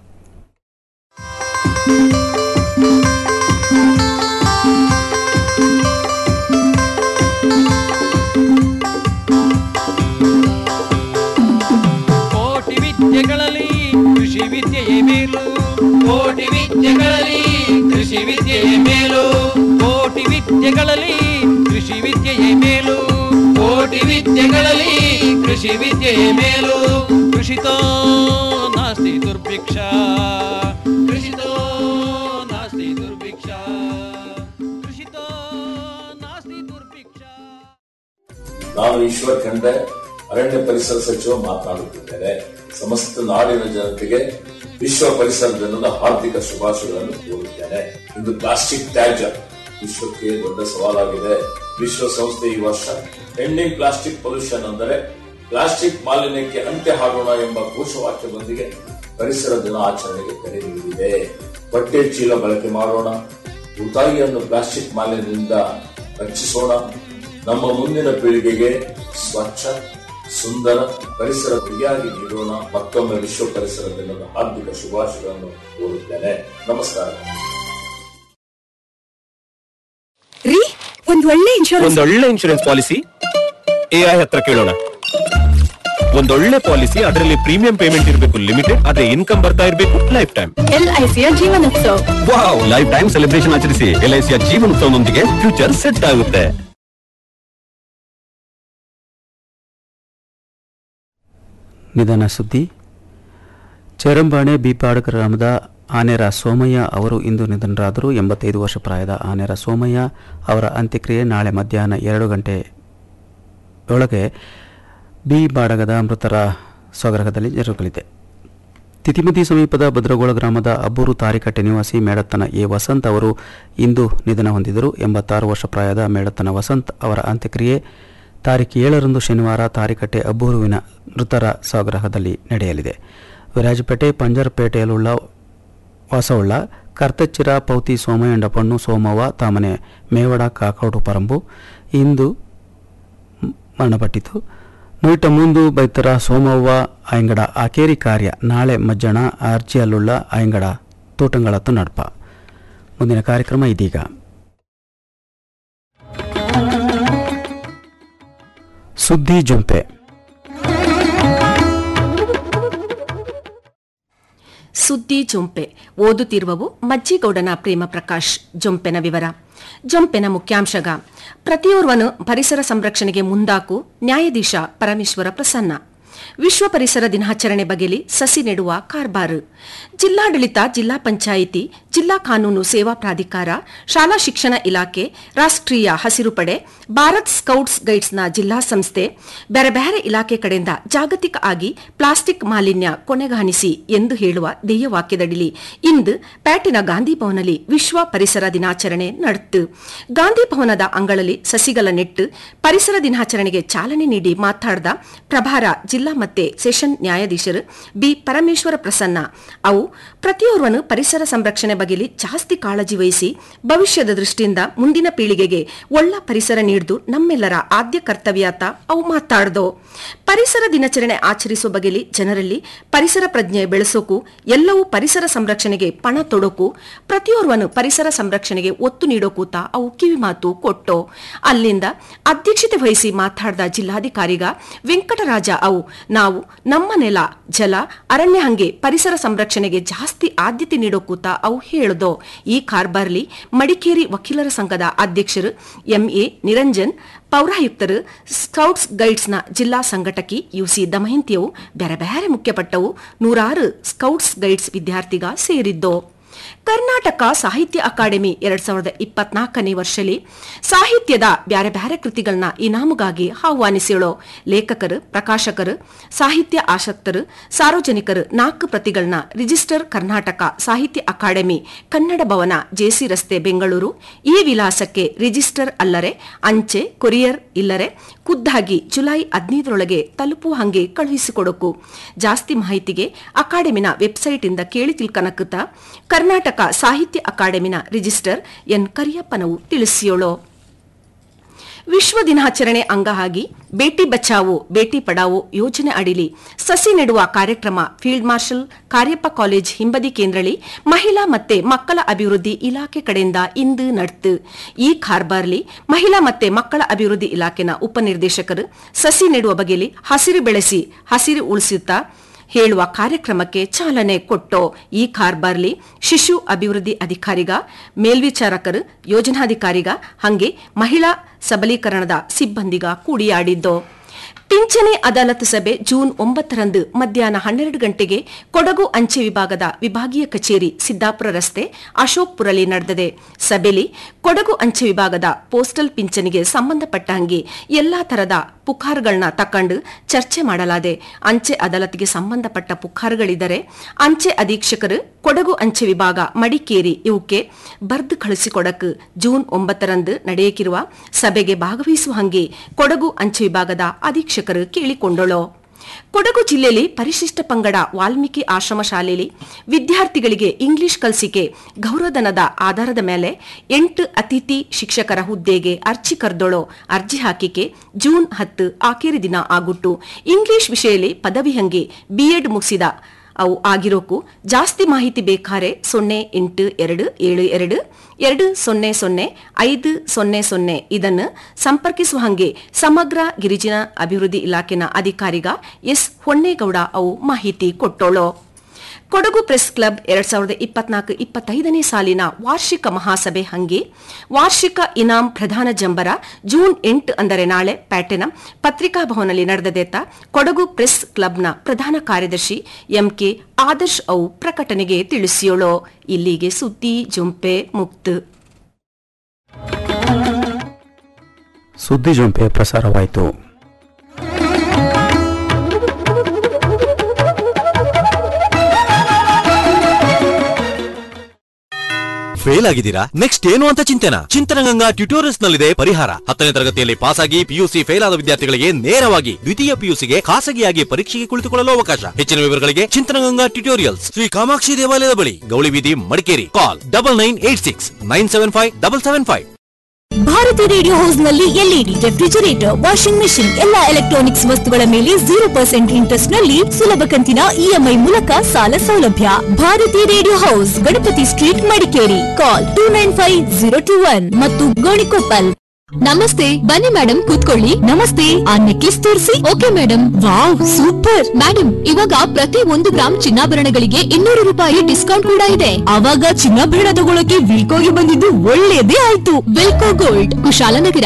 ಕೋಟಿ ವಿದ್ಯೆಗಳಲ್ಲಿ ಕೃಷಿ ವಿದ್ಯೆಯೇ ಮೇಲು ಕೋಟಿ ವಿದ್ಯೆಗಳಲ್ಲಿ ಕೃಷಿ ವಿದ್ಯೆಯೇ ಮೇಲು ಕೋಟಿ ವಿದ್ಯೆಗಳಲ್ಲಿ ಕೃಷಿ ವಿದ್ಯೆಯೇ ಮೇಲು ಕೋಟಿ ವಿದ್ಯೆಗಳಲ್ಲಿ ಕೃಷಿ ವಿದ್ಯೆಯೇ ಮೇಲು ಕೃಷಿತೋ ನಾಸ್ತಿ ದುರ್ಭಿಕ್ಷ ಕೃಷಿತೋ ನಾಸ್ತಿ ದುರ್ಭಿಕ್ಷ ಕೃಷಿತೋ ನಾಸ್ತಿ ದುರ್ಭಿಕ್ಷ ನಾನು ಈಶ್ವರ್ ಖಂಡ್ರೆ ಅರಣ್ಯ ಪರಿಸರ ಸಚಿವ ಮಾತನಾಡುತ್ತಿದ್ದೇನೆ ಸಮಸ್ತ ನಾಡಿನ ಜನತೆಗೆ ವಿಶ್ವ ಪರಿಸರ ದಿನದ ಹಾರ್ದಿಕ ಶುಭಾಶಯಗಳನ್ನು ಕೋರುತ್ತೇನೆ ಇಂದು ಪ್ಲಾಸ್ಟಿಕ್ ತ್ಯಾಜ್ಯ ವಿಶ್ವಕ್ಕೆ ದೊಡ್ಡ ಸವಾಲಾಗಿದೆ ವಿಶ್ವಸಂಸ್ಥೆ ಈ ವರ್ಷ ಎಂಡಿಂಗ್ ಪ್ಲಾಸ್ಟಿಕ್ ಪೊಲ್ಯೂಷನ್ ಅಂದರೆ ಪ್ಲಾಸ್ಟಿಕ್ ಮಾಲಿನ್ಯಕ್ಕೆ ಅಂತ್ಯ ಹಾಡೋಣ ಎಂಬ ಘೋಷವಾಕ್ಯದೊಂದಿಗೆ ಪರಿಸರ ದಿನ ಆಚರಣೆಗೆ ಕರೆ ನೀಡಿದೆ ಬಟ್ಟೆ ಚೀಲ ಬಳಕೆ ಮಾಡೋಣ ಉತಾಯಿಯನ್ನು ಪ್ಲಾಸ್ಟಿಕ್ ಮಾಲಿನ್ಯದಿಂದ ರಕ್ಷಿಸೋಣ ನಮ್ಮ ಮುಂದಿನ ಪೀಳಿಗೆಗೆ ಸ್ವಚ್ಛ ಸುಂದರ ಪರಿಸರ ಪ್ರಿಯಾಗಿ ನೀಡೋಣ ಮತ್ತೊಮ್ಮೆ ವಿಶ್ವ ಪರಿಸರ ದಿನದ ಹಾರ್ದಿಕ ಶುಭಾಶಯಗಳನ್ನು ಕೋರುತ್ತೇನೆ ನಮಸ್ಕಾರ ರೀ ಒಂದ್ ಒಳ್ಳೆ ಇನ್ಶೂರೆನ್ಸ್ ಒಂದೊಳ್ಳೆ ಇನ್ಶೂರೆನ್ಸ್ ಪಾಲಿಸಿ ಎಐ ಹತ್ರ ಕೇಳೋಣ ಒಂದೊಳ್ಳೆ ಪಾಲಿಸಿ ಅದರಲ್ಲಿ ಪ್ರೀಮಿಯಂ ಪೇಮೆಂಟ್ ಇರಬೇಕು ಲಿಮಿಟೆಡ್ ಆದ್ರೆ ಇನ್ಕಮ್ ಬರ್ತಾ ಇರಬೇಕು ಲೈಫ್ ಟೈಮ್ ಎಲ್ಐಸಿಯ ಜೀವನೋತ್ಸವ ವಾವ್ ಲೈಫ್ ಟೈಮ್ ಸೆಲೆಬ್ರೇಷನ್ ಆಚರಿಸಿ ಎಲ್ಐಸಿಯ ಜೀವನೋತ್ಸವದೊಂದಿಗೆ ಫ್ಯೂಚರ್ ಸೆಟ್ ಆಗುತ್ತೆ ನಿಧನ ಸುದ್ದಿ ಚರಂಬಾಣೆ ಬೀಪಾಡ್ ಗ್ರಾಮದ ಆನೆರ ಸೋಮಯ್ಯ ಅವರು ಇಂದು ನಿಧನರಾದರು ಎಂಬತ್ತೈದು ವರ್ಷ ಪ್ರಾಯದ ಆನೆರ ಸೋಮಯ್ಯ ಅವರ ಅಂತ್ಯಕ್ರಿಯೆ ನಾಳೆ ಮಧ್ಯಾಹ್ನ ಎರಡು ಗಂಟೆ ಒಳಗೆ ಬಿ ಬಾಡಗದ ಮೃತರ ಸ್ವಗೃಹದಲ್ಲಿ ಜರುಗಲಿದೆ ತಿತಿಮತಿ ಸಮೀಪದ ಭದ್ರಗೋಳ ಗ್ರಾಮದ ಅಬ್ಬೂರು ತಾರಿಕಟ್ಟೆ ನಿವಾಸಿ ಮೇಡತ್ತನ ಎ ವಸಂತ್ ಅವರು ಇಂದು ನಿಧನ ಹೊಂದಿದರು ಎಂಬತ್ತಾರು ವರ್ಷ ಪ್ರಾಯದ ಮೇಡತ್ತನ ವಸಂತ್ ಅವರ ಅಂತ್ಯಕ್ರಿಯೆ ತಾರೀಖು ಏಳರಂದು ಶನಿವಾರ ತಾರಿಕಟ್ಟೆ ಅಬ್ಬೂರುವಿನ ಮೃತರ ಸ್ವಗೃಹದಲ್ಲಿ ನಡೆಯಲಿದೆ ವಿರಾಜಪೇಟೆ ಪಂಜರಪೇಟೆಯಲ್ಳುಳ್ಳ ವಾಸವುಳ್ಳ ಕರ್ತಚ್ಚಿರ ಪೌತಿ ಸೋಮಯ್ಯಂಡ ಪಣ್ಣು ಸೋಮವ್ವ ತಾಮನೆ ಮೇವಡ ಕಾಕೋಡು ಪರಂಬು ಇಂದು ಮರಣಪಟ್ಟಿತು ನೂಟ ಮುಂದು ಬೈತರ ಸೋಮವ್ವ ಆಯಂಗಡ ಆಕೇರಿ ಕಾರ್ಯ ನಾಳೆ ಮಜ್ಜಣ ಅರ್ಜಿಯಲ್ಳುಳ್ಳ ಆಯಂಗಡ ತೋಟಂಗಳತ್ತು ನಡ್ಪ ಮುಂದಿನ ಕಾರ್ಯಕ್ರಮ ಇದೀಗ ಸುದ್ದಿ ಜೊಂಪೆ ಸುದ್ದಿ ಜೊಂಪೆ ಓದುತ್ತಿರುವವು ಮಜ್ಜಿಗೌಡನ ಪ್ರೇಮ ಪ್ರಕಾಶ್ ಜೊಂಪೆನ ವಿವರ ಜೊಂಪೆನ ಮುಖ್ಯಾಂಶಗ ಪ್ರತಿಯೋರ್ವನು ಪರಿಸರ ಸಂರಕ್ಷಣೆಗೆ ಮುಂದಾಕು ನ್ಯಾಯಾಧೀಶ ಪರಮೇಶ್ವರ ಪ್ರಸನ್ನ ವಿಶ್ವ ಪರಿಸರ ದಿನಾಚರಣೆ ಬಗೆಲಿ ಸಸಿ ನೆಡುವ ಕಾರ್ಬಾರು ಜಿಲ್ಲಾಡಳಿತ ಜಿಲ್ಲಾ ಪಂಚಾಯಿತಿ ಜಿಲ್ಲಾ ಕಾನೂನು ಸೇವಾ ಪ್ರಾಧಿಕಾರ ಶಾಲಾ ಶಿಕ್ಷಣ ಇಲಾಖೆ ರಾಷ್ಟ್ರೀಯ ಹಸಿರು ಪಡೆ ಭಾರತ್ ಸ್ಕೌಟ್ಸ್ ಗೈಡ್ಸ್ನ ಜಿಲ್ಲಾ ಸಂಸ್ಥೆ ಬೇರೆ ಬೇರೆ ಇಲಾಖೆ ಕಡೆಯಿಂದ ಜಾಗತಿಕ ಆಗಿ ಪ್ಲಾಸ್ಟಿಕ್ ಮಾಲಿನ್ಯ ಕೊನೆಗಾಣಿಸಿ ಎಂದು ಹೇಳುವ ಧ್ಯೇಯವಾಕ್ಯದಡಿಲಿ ಇಂದು ಪ್ಯಾಟಿನ ಗಾಂಧಿ ಭವನಲ್ಲಿ ವಿಶ್ವ ಪರಿಸರ ದಿನಾಚರಣೆ ನಡೆತು ಗಾಂಧಿ ಭವನದ ಅಂಗಳಲ್ಲಿ ಸಸಿಗಳ ನೆಟ್ಟು ಪರಿಸರ ದಿನಾಚರಣೆಗೆ ಚಾಲನೆ ನೀಡಿ ಮಾತನಾಡಿದ ಪ್ರಭಾರ ಜಿಲ್ಲಾ ಮತ್ತೆ ಸೆಷನ್ ನ್ಯಾಯಾಧೀಶರು ಬಿ ಪರಮೇಶ್ವರ ಪ್ರಸನ್ನ ಅವು ಪ್ರತಿಯೋರ್ವನು ಪರಿಸರ ಸಂರಕ್ಷಣೆ ಬಗೆಲಿ ಜಾಸ್ತಿ ಕಾಳಜಿ ವಹಿಸಿ ಭವಿಷ್ಯದ ದೃಷ್ಟಿಯಿಂದ ಮುಂದಿನ ಪೀಳಿಗೆಗೆ ಒಳ್ಳ ಪರಿಸರ ನೀಡಿದು ನಮ್ಮೆಲ್ಲರ ಆದ್ಯ ಕರ್ತವ್ಯ ಅಂತ ಅವು ಮಾತಾಡ್ದೋ ಪರಿಸರ ದಿನಾಚರಣೆ ಆಚರಿಸುವ ಬಗೆಲಿ ಜನರಲ್ಲಿ ಪರಿಸರ ಪ್ರಜ್ಞೆ ಬೆಳೆಸೋಕು ಎಲ್ಲವೂ ಪರಿಸರ ಸಂರಕ್ಷಣೆಗೆ ಪಣ ತೊಡಕು ಪ್ರತಿಯೋರ್ವನು ಪರಿಸರ ಸಂರಕ್ಷಣೆಗೆ ಒತ್ತು ನೀಡೋಕೂತ ಅವು ಕಿವಿಮಾತು ಕೊಟ್ಟೋ ಅಲ್ಲಿಂದ ಅಧ್ಯಕ್ಷತೆ ವಹಿಸಿ ಮಾತಾಡಿದ ಜಿಲ್ಲಾಧಿಕಾರಿಗ ವೆಂಕಟರಾಜ ಅವು ನಾವು ನಮ್ಮ ನೆಲ ಜಲ ಅರಣ್ಯ ಹಂಗೆ ಪರಿಸರ ಸಂರಕ್ಷಣೆಗೆ ಜಾಸ್ತಿ ಆದ್ಯತೆ ನೀಡೋಕೂತ ಅವು ಹೇಳ್ದೋ ಈ ಕಾರ್ಬಾರ್ಲಿ ಮಡಿಕೇರಿ ವಕೀಲರ ಸಂಘದ ಅಧ್ಯಕ್ಷರು ಎಂಎ ನಿರಂಜನ್ ಪೌರಾಯುಕ್ತರು ಸ್ಕೌಟ್ಸ್ ಗೈಡ್ಸ್ನ ಜಿಲ್ಲಾ ಸಂಘಟಕಿ ಯುಸಿ ದಮಯಂತಿಯವು ಬೇರೆ ಬೇರೆ ಮುಖ್ಯಪಟ್ಟವು ನೂರಾರು ಸ್ಕೌಟ್ಸ್ ಗೈಡ್ಸ್ ವಿದ್ಯಾರ್ಥಿಗ ಸೇರಿದ್ದೋ ಕರ್ನಾಟಕ ಸಾಹಿತ್ಯ ಅಕಾಡೆಮಿ ಎರಡ್ ಸಾವಿರದ ಇಪ್ಪತ್ನಾಲ್ಕನೇ ವರ್ಷಲಿ ಸಾಹಿತ್ಯದ ಬ್ಯಾರೆ ಬ್ಯಾರೆ ಕೃತಿಗಳನ್ನ ಇನಾಮುಗಾಗಿ ಆಹ್ವಾನಿಸಿಳೋ ಲೇಖಕರು ಪ್ರಕಾಶಕರು ಸಾಹಿತ್ಯ ಆಸಕ್ತರು ಸಾರ್ವಜನಿಕರು ನಾಲ್ಕು ಪ್ರತಿಗಳನ್ನ ರಿಜಿಸ್ಟರ್ ಕರ್ನಾಟಕ ಸಾಹಿತ್ಯ ಅಕಾಡೆಮಿ ಕನ್ನಡ ಭವನ ಜೆಸಿ ರಸ್ತೆ ಬೆಂಗಳೂರು ಈ ವಿಳಾಸಕ್ಕೆ ರಿಜಿಸ್ಟರ್ ಅಲ್ಲರೆ ಅಂಚೆ ಕೊರಿಯರ್ ಇಲ್ಲರೆ ಖುದ್ದಾಗಿ ಜುಲೈ ಹದಿನೈದರೊಳಗೆ ತಲುಪುವ ಹಂಗೆ ಕಳುಹಿಸಿಕೊಡಕು ಜಾಸ್ತಿ ಮಾಹಿತಿಗೆ ಅಕಾಡೆಮಿನ ವೆಬ್ಸೈಟ್ ಇಂದ ಕೇಳಿ ತಿಳ್ಕನಕುತ್ತ ಕರ್ನಾಟಕ ಸಾಹಿತ್ಯ ಅಕಾಡೆಮಿನ ರಿಜಿಸ್ಟರ್ ಎನ್ ಕರಿಯಪ್ಪನವು ತಿಳಿಸಿಯೋಳು ವಿಶ್ವ ದಿನಾಚರಣೆ ಅಂಗವಾಗಿ ಬೇಟಿ ಬಚಾವೋ ಬೇಟಿ ಪಡಾವೋ ಯೋಜನೆ ಅಡಿಲಿ ಸಸಿ ನೆಡುವ ಕಾರ್ಯಕ್ರಮ ಫೀಲ್ಡ್ ಮಾರ್ಷಲ್ ಕಾರ್ಯಪ್ಪ ಕಾಲೇಜ್ ಹಿಂಬದಿ ಕೇಂದ್ರಳಿ ಮಹಿಳಾ ಮತ್ತೆ ಮಕ್ಕಳ ಅಭಿವೃದ್ಧಿ ಇಲಾಖೆ ಕಡೆಯಿಂದ ಇಂದು ನಡೆತು ಈ ಕಾರ್ಬಾರ್ಲಿ ಮಹಿಳಾ ಮತ್ತೆ ಮಕ್ಕಳ ಅಭಿವೃದ್ಧಿ ಇಲಾಖೆನ ಉಪನಿರ್ದೇಶಕರು ಸಸಿ ನೆಡುವ ಬಗೆಲಿ ಹಸಿರು ಬೆಳೆಸಿ ಹಸಿರು ಉಳಿಸುತ್ತಾ ಹೇಳುವ ಕಾರ್ಯಕ್ರಮಕ್ಕೆ ಚಾಲನೆ ಕೊಟ್ಟೋ ಈ ಕಾರ್ಬಾರ್ಲಿ ಶಿಶು ಅಭಿವೃದ್ಧಿ ಅಧಿಕಾರಿಗ ಮೇಲ್ವಿಚಾರಕರು ಯೋಜನಾಧಿಕಾರಿಗ ಹಂಗೆ ಮಹಿಳಾ ಸಬಲೀಕರಣದ ಸಿಬ್ಬಂದಿಗ ಕೂಡಿಯಾಡಿದ್ದೋ ಪಿಂಚಣಿ ಅದಾಲತ್ ಸಭೆ ಜೂನ್ ಒಂಬತ್ತರಂದು ಮಧ್ಯಾಹ್ನ ಹನ್ನೆರಡು ಗಂಟೆಗೆ ಕೊಡಗು ಅಂಚೆ ವಿಭಾಗದ ವಿಭಾಗೀಯ ಕಚೇರಿ ಸಿದ್ದಾಪುರ ರಸ್ತೆ ಅಶೋಕ್ಪುರಲ್ಲಿ ನಡೆದಿದೆ ಸಭೆಯಲ್ಲಿ ಕೊಡಗು ಅಂಚೆ ವಿಭಾಗದ ಪೋಸ್ಟಲ್ ಪಿಂಚಣಿಗೆ ಸಂಬಂಧಪಟ್ಟ ಹಂಗೆ ಎಲ್ಲಾ ತರದ ಪುಕಾರ್ಗಳನ್ನ ತಕೊಂಡು ಚರ್ಚೆ ಮಾಡಲಾದೆ ಅಂಚೆ ಅದಾಲತ್ಗೆ ಸಂಬಂಧಪಟ್ಟ ಪುಕಾರ್ಗಳಿದ್ದರೆ ಅಂಚೆ ಅಧೀಕ್ಷಕರು ಕೊಡಗು ಅಂಚೆ ವಿಭಾಗ ಮಡಿಕೇರಿ ಇವಕ್ಕೆ ಬರ್ದು ಕಳಿಸಿಕೊಡಕ್ ಜೂನ್ ಒಂಬತ್ತರಂದು ನಡೆಯಕಿರುವ ಸಭೆಗೆ ಭಾಗವಹಿಸುವ ಹಂಗೆ ಕೊಡಗು ಅಂಚೆ ವಿಭಾಗದ ಅಧೀಕ್ಷಕರು ಕೇಳಿಕೊಂಡಳು ಕೊಡಗು ಜಿಲ್ಲೆಯಲ್ಲಿ ಪರಿಶಿಷ್ಟ ಪಂಗಡ ವಾಲ್ಮೀಕಿ ಆಶ್ರಮ ಶಾಲೆಯಲ್ಲಿ ವಿದ್ಯಾರ್ಥಿಗಳಿಗೆ ಇಂಗ್ಲಿಷ್ ಕಲಿಸಿಕೆ ಗೌರವಧನದ ಆಧಾರದ ಮೇಲೆ ಎಂಟು ಅತಿಥಿ ಶಿಕ್ಷಕರ ಹುದ್ದೆಗೆ ಅರ್ಜಿ ಕರೆದೊಳೋ ಅರ್ಜಿ ಹಾಕಿಕೆ ಜೂನ್ ಹತ್ತು ಆಖೇರಿ ದಿನ ಆಗುಟ್ಟು ಇಂಗ್ಲಿಷ್ ವಿಷಯದಲ್ಲಿ ಪದವಿ ಹಂಗೆ ಬಿಎಡ್ ಮುಗಿಸಿದ ಅವು ಆಗಿರೋಕು ಜಾಸ್ತಿ ಮಾಹಿತಿ ಬೇಕಾರೆ ಸೊನ್ನೆ ಎಂಟು ಎರಡು ಏಳು ಎರಡು ಎರಡು ಸೊನ್ನೆ ಸೊನ್ನೆ ಐದು ಸೊನ್ನೆ ಸೊನ್ನೆ ಇದನ್ನು ಸಂಪರ್ಕಿಸುವ ಹಂಗೆ ಸಮಗ್ರ ಗಿರಿಜನ ಅಭಿವೃದ್ಧಿ ಇಲಾಖೆನ ಅಧಿಕಾರಿಗ ಎಸ್ ಹೊನ್ನೇಗೌಡ ಅವು ಮಾಹಿತಿ ಕೊಟ್ಟೋಳು ಕೊಡಗು ಪ್ರೆಸ್ ಕ್ಲಬ್ ಎರಡ್ ಸಾವಿರದ ಇಪ್ಪತ್ನಾಲ್ಕು ಇಪ್ಪತ್ತೈದನೇ ಸಾಲಿನ ವಾರ್ಷಿಕ ಮಹಾಸಭೆ ಹಂಗೆ ವಾರ್ಷಿಕ ಇನಾಂ ಪ್ರಧಾನ ಜಂಬರ ಜೂನ್ ಎಂಟು ಅಂದರೆ ನಾಳೆ ಪ್ಯಾಟೆನ ಪತ್ರಿಕಾ ಭವನಲ್ಲಿ ನಡೆದದೆತ್ತ ಕೊಡಗು ಪ್ರೆಸ್ ಕ್ಲಬ್ನ ಪ್ರಧಾನ ಕಾರ್ಯದರ್ಶಿ ಎಂಕೆ ಆದರ್ಶ್ ಅವು ಪ್ರಕಟಣೆಗೆ ತಿಳಿಸಿಯೋಳು ಇಲ್ಲಿಗೆ ಸುದ್ದಿ ಜುಂಪೆ ಮುಕ್ತು ಸುದ್ದಿ ಜೊಂಪೆ ಪ್ರಸಾರವಾಯಿತು ಫೇಲ್ ಆಗಿದ್ದೀರಾ ನೆಕ್ಸ್ಟ್ ಏನು ಅಂತ ಚಿಂತೆನ ಚಿಂತನಗಂಗಾ ಟ್ಯೂಟೋರಿಯಲ್ಸ್ ನಲ್ಲಿದೆ ಪರಿಹಾರ ಹತ್ತನೇ ತರಗತಿಯಲ್ಲಿ ಪಾಸ್ ಆಗಿ ಪಿಯುಸಿ ಫೇಲ್ ಆದ ವಿದ್ಯಾರ್ಥಿಗಳಿಗೆ ನೇರವಾಗಿ ದ್ವಿತೀಯ ಪಿಯುಸಿಗೆ ಖಾಸಗಿಯಾಗಿ ಪರೀಕ್ಷೆಗೆ ಕುಳಿತುಕೊಳ್ಳಲು ಅವಕಾಶ ಹೆಚ್ಚಿನ ವಿವರಗಳಿಗೆ ಚಿಂತನಗಂಗಾ ಟ್ಯೂಟೋರಿಯಲ್ಸ್ ಶ್ರೀ ಕಾಮಾಕ್ಷಿ ದೇವಾಲಯದ ಬಳಿ ಗೌಳಿ ಬೀದಿ Madikeri call double nine eight six nine seven five double seven five Bharati radio house ನಲ್ಲಿ ಎಲ್ಇಡಿ ರೆಫ್ರಿಜರೇಟರ್ ವಾಷಿಂಗ್ ಮೆಷಿನ್ ಎಲ್ಲಾ ಎಲೆಕ್ಟ್ರಾನಿಕ್ಸ್ ವಸ್ತುಗಳ ಮೇಲೆ ಜೀರೋ ಪರ್ಸೆಂಟ್ ಇಂಟ್ರೆಸ್ಟ್ ನಲ್ಲಿ ಸುಲಭ ಕಂತಿನ ಇಎಂಐ ಮೂಲಕ ಸಾಲ ಸೌಲಭ್ಯ Bharati radio house Ganapati street Madikeri call two nine five zero two one ಮತ್ತು ಗೋಣಿಕೊಪ್ಪಲ್ ನಮಸ್ತೆ ಬನ್ನಿ ಮೇಡಮ್ ಕೂತ್ಕೊಳ್ಳಿ ನಮಸ್ತೆ ಆ ನೆಕ್ಲೆಸ್ ತೋರಿಸಿ okay madam wow super madam ಇವಾಗ ಪ್ರತಿ ಒಂದು ಗ್ರಾಮ್ ಚಿನ್ನಾಭರಣಗಳಿಗೆ ಇನ್ನೂರು ರೂಪಾಯಿ ಡಿಸ್ಕೌಂಟ್ ಕೂಡ ಇದೆ ಅವಾಗ ಚಿನ್ನಾಭರಣ ತಗೊಳಕ್ಕೆ ವಿಲ್ಕೋಗೆ ಬಂದಿದ್ದು ಒಳ್ಳೇದೇ ಆಯ್ತು ವಿಲ್ಕೋ ಗೋಲ್ಡ್ ಕುಶಾಲನಗರ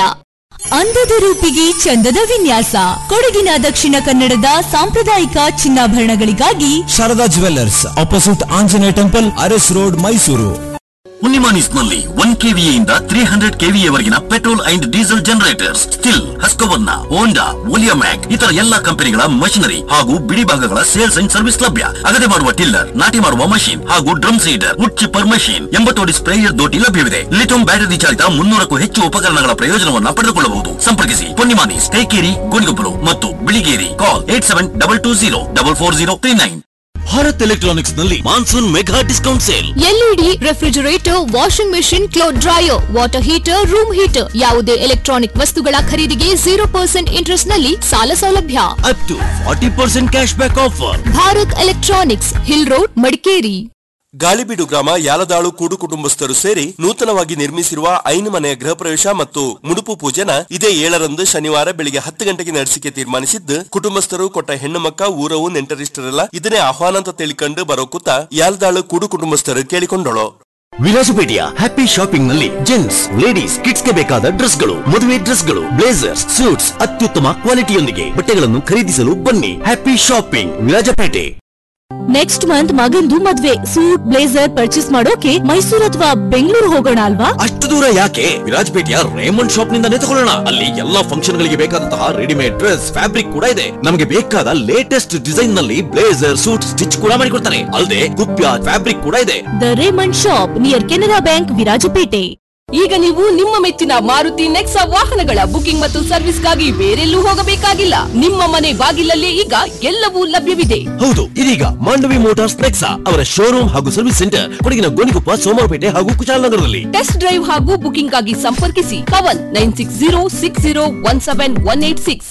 ಅಂದದ ರೂಪಿಗೆ ಚಂದದ ವಿನ್ಯಾಸ ಕೊಡಗಿನ ದಕ್ಷಿಣ ಕನ್ನಡದ ಸಾಂಪ್ರದಾಯಿಕ ಚಿನ್ನಾಭರಣಗಳಿಗಾಗಿ Sharada jewellers opposite Anjaneya temple Aras road Mysuru ಉನಿಮಾನಿಸ್ ನಲ್ಲಿ ಒನ್ ಕೆವಿಯಿಂದ ತ್ರೀ ಹಂಡ್ರೆಡ್ ಕೆವಿಯವರೆಗಿನ petrol and diesel generators Stihl Husqvarna Honda Oleomac ಇತರ ಎಲ್ಲಾ ಕಂಪನಿಗಳ ಮಷಿನರಿ ಹಾಗೂ ಬಿಡಿ ಭಾಗಗಳ ಸೇಲ್ಸ್ ಅಂಡ್ ಸರ್ವಿಸ್ ಲಭ್ಯ ಅಗದೆ ಮಾಡುವ ಟಿಲ್ಲರ್ ನಾಟಿ ಮಾಡುವ ಮಷೀನ್ ಹಾಗೂ drum seeder wood chipper machine ಎಂಬತ್ತೋಡಿ ಸ್ಪ್ರೇಯರ್ ದೋಟಿ ಲಭ್ಯವಿದೆ ಲಿಥಿಯಂ ಬ್ಯಾಟರಿ ಚಾಲಿತ ಮುನ್ನೂರಕ್ಕೂ ಹೆಚ್ಚು ಉಪಕರಣಗಳ ಪ್ರಯೋಜನವನ್ನು ಪಡೆದುಕೊಳ್ಳಬಹುದು ಸಂಪರ್ಕಿಸಿ ಪೊನ್ನಿಮಾನಿಸ್ ತೈಕೇರಿ ಗೋಣಿಗೊಬ್ಬರು ಮತ್ತು ಬಿಳಿಗೇರಿ call eight seven double two zero double four zero three nine Bharat electronics ನಲ್ಲಿ monsoon mega discount sale LED refrigerator washing machine cloth dryer water heater room heater ಯಾವುದೇ ಎಲೆಕ್ಟ್ರಾನಿಕ್ ವಸ್ತುಗಳ ಖರೀದಿಗೆ ಜೀರೋ ಪರ್ಸೆಂಟ್ ಇಂಟ್ರೆಸ್ಟ್ ನಲ್ಲಿ ಸಾಲ ಸೌಲಭ್ಯ up to forty percent cash back offer Bharat electronics hill road Madikeri Galibeedu ಗ್ರಾಮ ಯಾಲದಾಳು ಕೂಡು ಕುಟುಂಬಸ್ಥರು ಸೇರಿ ನೂತನವಾಗಿ ನಿರ್ಮಿಸಿರುವ ಐನು ಮನೆಯ ಗೃಹ ಪ್ರವೇಶ ಮತ್ತು ಮುಡುಪು ಪೂಜೆನ ಇದೇ ಏಳರಂದು ಶನಿವಾರ ಬೆಳಿಗ್ಗೆ ಹತ್ತು ಗಂಟೆಗೆ ನಡೆಸಿಕೆ ತೀರ್ಮಾನಿಸಿದ್ದು ಕುಟುಂಬಸ್ಥರು ಕೊಟ್ಟ ಹೆಣ್ಣು ಮಕ್ಕ ಊರವು ನೆಂಟರಿಷ್ಟರೆಲ್ಲ ಇದನ್ನೇ ಆಹ್ವಾನ ಅಂತ ತಿಳಿಕೊಂಡು ಬರೋ ಕೂತ ಯಾಲದಾಳು ಕೂಡು ಕುಟುಂಬಸ್ಥರು ಕೇಳಿಕೊಂಡಳು ವಿಲಾಸಪೇಟೆಯ ಹ್ಯಾಪಿ ಶಾಪಿಂಗ್ ನಲ್ಲಿ ಜೆಂಟ್ಸ್ ಲೇಡೀಸ್ ಕಿಡ್ಸ್ ಗೆ ಬೇಕಾದ ಡ್ರೆಸ್ಗಳು ಮದುವೆ ಡ್ರೆಸ್ಗಳು ಬ್ಲೇಸರ್ಸ್ ಸೂಟ್ಸ್ ಅತ್ಯುತ್ತಮ ಕ್ವಾಲಿಟಿಯೊಂದಿಗೆ ಬಟ್ಟೆಗಳನ್ನು ಖರೀದಿಸಲು ಬನ್ನಿ happy shopping Virajpet next month ಮಗಂದು ಮದ್ವೆ ಸೂಟ್ ಬ್ಲೇಸರ್ ಪರ್ಚೇಸ್ ಮಾಡೋಕೆ ಮೈಸೂರು ಅಥವಾ ಬೆಂಗಳೂರು ಹೋಗೋಣ ಅಲ್ವಾ ಅಷ್ಟು ದೂರ ಯಾಕೆ ವಿರಾಜಪೇಟೆಯ ರೇಮಂಡ್ ಶಾಪ್ ನಿಂದನೇ ತಗೊಳ್ಳೋಣ ಅಲ್ಲಿ ಎಲ್ಲಾ ಫಂಕ್ಷನ್ ಗಳಿಗೆ ಬೇಕಾದಂತಹ ರೆಡಿಮೇಡ್ ಡ್ರೆಸ್ ಫ್ಯಾಬ್ರಿಕ್ ಕೂಡ ಇದೆ ನಮಗೆ ಬೇಕಾದ ಲೇಟೆಸ್ಟ್ ಡಿಸೈನ್ ನಲ್ಲಿ ಬ್ಲೇಸರ್ ಸೂಟ್ ಸ್ಟಿಚ್ ಕೂಡ ಮಾಡಿಕೊಡ್ತಾರೆ ಅಲ್ಲದೆ ಕುಪ್ಯ ಫ್ಯಾಬ್ರಿಕ್ ಕೂಡ ಇದೆ the Raymond shop near Canara bank Virajpet ಈಗ ನೀವು ನಿಮ್ಮ ಮೆಚ್ಚಿನ ಮಾರುತಿ ನೆಕ್ಸಾ ವಾಹನಗಳ ಬುಕಿಂಗ್ ಮತ್ತು ಸರ್ವಿಸ್ಗಾಗಿ ಬೇರೆಲ್ಲೂ ಹೋಗಬೇಕಾಗಿಲ್ಲ ನಿಮ್ಮ ಮನೆ ಬಾಗಿಲಲ್ಲೇ ಈಗ ಎಲ್ಲವೂ ಲಭ್ಯವಿದೆ ಹೌದು ಇದೀಗ ಮಾಂಡವಿ ಮೋಟಾರ್ಸ್ ನೆಕ್ಸಾ ಅವರ ಶೋರೂಮ್ ಹಾಗೂ ಸರ್ವಿಸ್ ಸೆಂಟರ್ ಕೊಡಗಿನ ಗೋಣಿಕೊಪ್ಪ ಸೋಮವಾರಪೇಟೆ ಹಾಗೂ ಕುಶಾಲನಗರದಲ್ಲಿ ಟೆಸ್ಟ್ ಡ್ರೈವ್ ಹಾಗೂ ಬುಕಿಂಗ್ ಆಗಿ ಸಂಪರ್ಕಿಸಿ ಕವನ್ nine six zero six zero one seven one eight six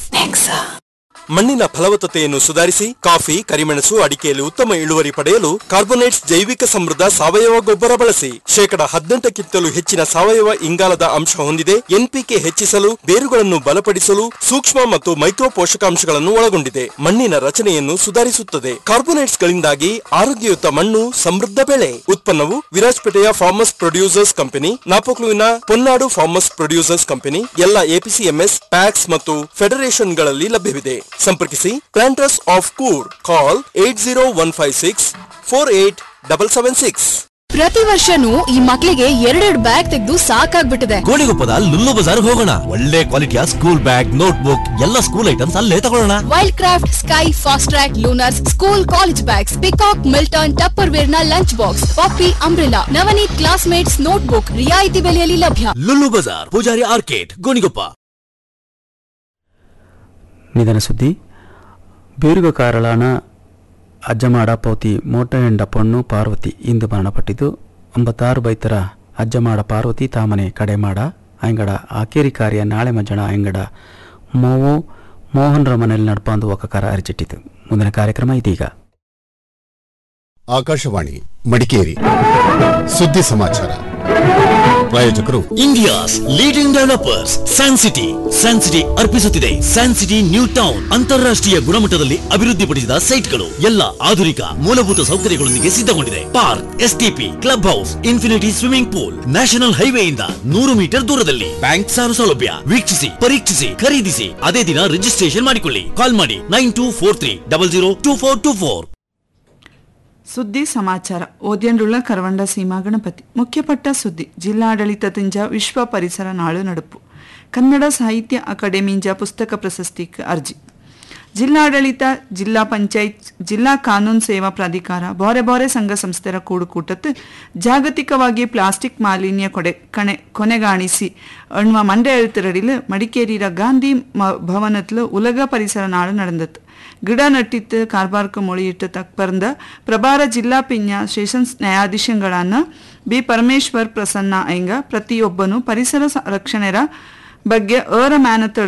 ಮಣ್ಣಿನ ಫಲವತ್ತತೆಯನ್ನು ಸುಧಾರಿಸಿ ಕಾಫಿ ಕರಿಮೆಣಸು ಅಡಿಕೆಯಲ್ಲಿ ಉತ್ತಮ ಇಳುವರಿ ಪಡೆಯಲು ಕಾರ್ಬೋನೇಟ್ಸ್ ಜೈವಿಕ ಸಮೃದ್ಧ ಸಾವಯವ ಗೊಬ್ಬರ ಬಳಸಿ ಶೇಕಡ ಹದಿನೆಂಟಕ್ಕಿಂತಲೂ ಹೆಚ್ಚಿನ ಸಾವಯವ ಇಂಗಾಲದ ಅಂಶ ಹೊಂದಿದೆ ಎನ್ಪಿಕೆ ಹೆಚ್ಚಿಸಲು ಬೇರುಗಳನ್ನು ಬಲಪಡಿಸಲು ಸೂಕ್ಷ್ಮ ಮತ್ತು ಮೈಕ್ರೋ ಪೋಷಕಾಂಶಗಳನ್ನು ಒಳಗೊಂಡಿದೆ ಮಣ್ಣಿನ ರಚನೆಯನ್ನು ಸುಧಾರಿಸುತ್ತದೆ ಕಾರ್ಬೋನೇಟ್ಸ್ ಗಳಿಂದಾಗಿ ಆರೋಗ್ಯಯುತ ಮಣ್ಣು ಸಮೃದ್ಧ ಬೆಳೆ ಉತ್ಪನ್ನವು ವಿರಾಜಪೇಟೆಯ ಫಾರ್ಮರ್ಸ್ ಪ್ರೊಡ್ಯೂಸರ್ಸ್ ಕಂಪನಿ ನಾಪೋಕ್ಲುವಿನ ಪೊನ್ನಾಡು ಫಾರ್ಮರ್ಸ್ ಪ್ರೊಡ್ಯೂಸರ್ಸ್ ಕಂಪನಿ ಎಲ್ಲ ಎಪಿಸಿಎಂಎಸ್ ಪ್ಯಾಕ್ಸ್ ಮತ್ತು ಫೆಡರೇಷನ್ಗಳಲ್ಲಿ ಲಭ್ಯವಿದೆ ಸಂಪರ್ಕಿಸಿ planters of Coorg call eight zero one five six four eight double seven six ಪ್ರತಿ ವರ್ಷನೂ ಈ ಮಕ್ಳಿಗೆ ಎರಡೆರಡು ಬ್ಯಾಗ್ ತೆಗೆದು ಸಾಕಾಗ್ಬಿಟ್ಟಿದೆ ಗೋಣಿಗೊಪ್ಪದ ಲುಲ್ಲು ಬಜಾರ್ ಹೋಗೋಣ ಒಳ್ಳೆ ಕ್ವಾಲಿಟಿಯ ಸ್ಕೂಲ್ ಬ್ಯಾಗ್ ನೋಟ್ ಬುಕ್ ಎಲ್ಲ ಸ್ಕೂಲ್ ಐಟಮ್ಸ್ ಅಲ್ಲೇ ತಗೊಳ್ಳೋಣ Wildcraft Sky Fastrack Lunars school college bags Peacock Milton Tupperware ನ lunch box Poppy umbrella Navneet classmates note book ರಿಯಾಯಿತಿ ಬೆಲೆಯಲ್ಲಿ ಲಭ್ಯ ಲುಲ್ಲು ಬಜಾರ್ ಪೂಜಾರಿ ಆರ್ಕೇಟ್ ಗೋಣಿಗೊಪ್ಪ ನಿಧನ ಸುದ್ದಿ ಬೀರುಗ ಕಾರಳಾನ ಅಜ್ಜಮಾಡ ಪೌತಿ ಮೋಟೆಂಡ ಪೊಣ್ಣು ಪಾರ್ವತಿ ಇಂದು ಮರಣಪಟ್ಟಿದ್ದು ಒಂಬತ್ತಾರು ಬೈತರ ಅಜ್ಜಮಾಡ ಪಾರ್ವತಿ ತಾಮನೆ ಕಡೆಮಾಡ ಅಂಗಡ ಆಕೇರಿ ಕಾರ್ಯ ನಾಳೆ ಮಜ್ಜಣ ಅಂಗಡ ಮೋವು ಮೋಹನ್ರ ಮನೆಯಲ್ಲಿ ನಡ್ಪಾಂದು ಒಕ್ಕಕಾರ ಅರಿಚಿಟ್ಟಿತು ಮುಂದಿನ ಕಾರ್ಯಕ್ರಮ ಇದೀಗ ಆಕಾಶವಾಣಿ ಮಡಿಕೇರಿ ಸುದ್ದಿ ಸಮಾಚಾರ ಪ್ರಾಯೋಜಕರು India's leading developers San City San City ಅರ್ಪಿಸುತ್ತಿದೆ ಸ್ಯಾನ್ ಸಿಟಿ ನ್ಯೂ ಟೌನ್ ಅಂತಾರಾಷ್ಟ್ರೀಯ ಗುಣಮಟ್ಟದಲ್ಲಿ ಅಭಿವೃದ್ಧಿಪಡಿಸಿದ ಸೈಟ್ಗಳು ಎಲ್ಲ ಆಧುನಿಕ ಮೂಲಭೂತ ಸೌಕರ್ಯಗಳೊಂದಿಗೆ ಸಿದ್ಧಗೊಂಡಿದೆ park STP club house infinity swimming pool national ಹೈವೇಯಿಂದ ನೂರು ಮೀಟರ್ ದೂರದಲ್ಲಿ ಬ್ಯಾಂಕ್ ಸಾಲ ಸೌಲಭ್ಯ ವೀಕ್ಷಿಸಿ ಪರೀಕ್ಷಿಸಿ ಖರೀದಿಸಿ ಅದೇ ದಿನ ರಿಜಿಸ್ಟ್ರೇಷನ್ ಮಾಡಿಕೊಳ್ಳಿ ಕಾಲ್ ಮಾಡಿ nine two four three double zero two four two four ಸುದ್ದಿ ಸಮಾಚಾರ ಓದ್ಯಂಡುಳ್ಳ ಕರವಂಡ ಸೀಮಾ ಗಣಪತಿ ಮುಖ್ಯಪಟ್ಟ ಸುದ್ದಿ ಜಿಲ್ಲಾಡಳಿತದಿಂದ ವಿಶ್ವ ಪರಿಸರ ನಾಳು ನಡುಪು ಕನ್ನಡ ಸಾಹಿತ್ಯ ಅಕಾಡೆಮಿಂಜ ಪುಸ್ತಕ ಪ್ರಶಸ್ತಿಗೆ ಅರ್ಜಿ ಜಿಲ್ಲಾಡಳಿತ ಜಿಲ್ಲಾ ಪಂಚಾಯತ್ ಜಿಲ್ಲಾ ಕಾನೂನು ಸೇವಾ ಪ್ರಾಧಿಕಾರ ಬಾರೆ ಬಾರೆ ಸಂಘ ಸಂಸ್ಥೆರ ಕೂಡುಕೂಟತ್ತು ಜಾಗತಿಕವಾಗಿ ಪ್ಲಾಸ್ಟಿಕ್ ಮಾಲಿನ್ಯ ಕೊಡೆ ಕಣೆ ಕೊನೆಗಾಣಿಸಿ ಅಣ್ವ ಮಂಡ್ಯ எழுத்துறடில் மடிக்கேரியில காந்தி ம- ಭವನத்தில் உலக ಪರಿಸರ ನಾಳು நடந்தது ಗಿಡ ನಟ್ಟಿತ್ತು ಕಾರ್ಬಾರ್ಕ ಮೊಳಿಯಿಟ್ಟು ತಕ್ಪರ್ದ ಪ್ರಭಾರ ಜಿಲ್ಲಾ ಪಿಂಜ ಸೆಷನ್ಸ್ ನ್ಯಾಯಾಧೀಶಗಳನ್ನ ಬಿ ಪರಮೇಶ್ವರ್ ಪ್ರಸನ್ನ ಐಂಗ ಪ್ರತಿಯೊಬ್ಬನು ಪರಿಸರ ಸ- ರಕ್ಷಣೆರ ಬಗ್ಗೆ ಅರ ಮ್ಯಾನತ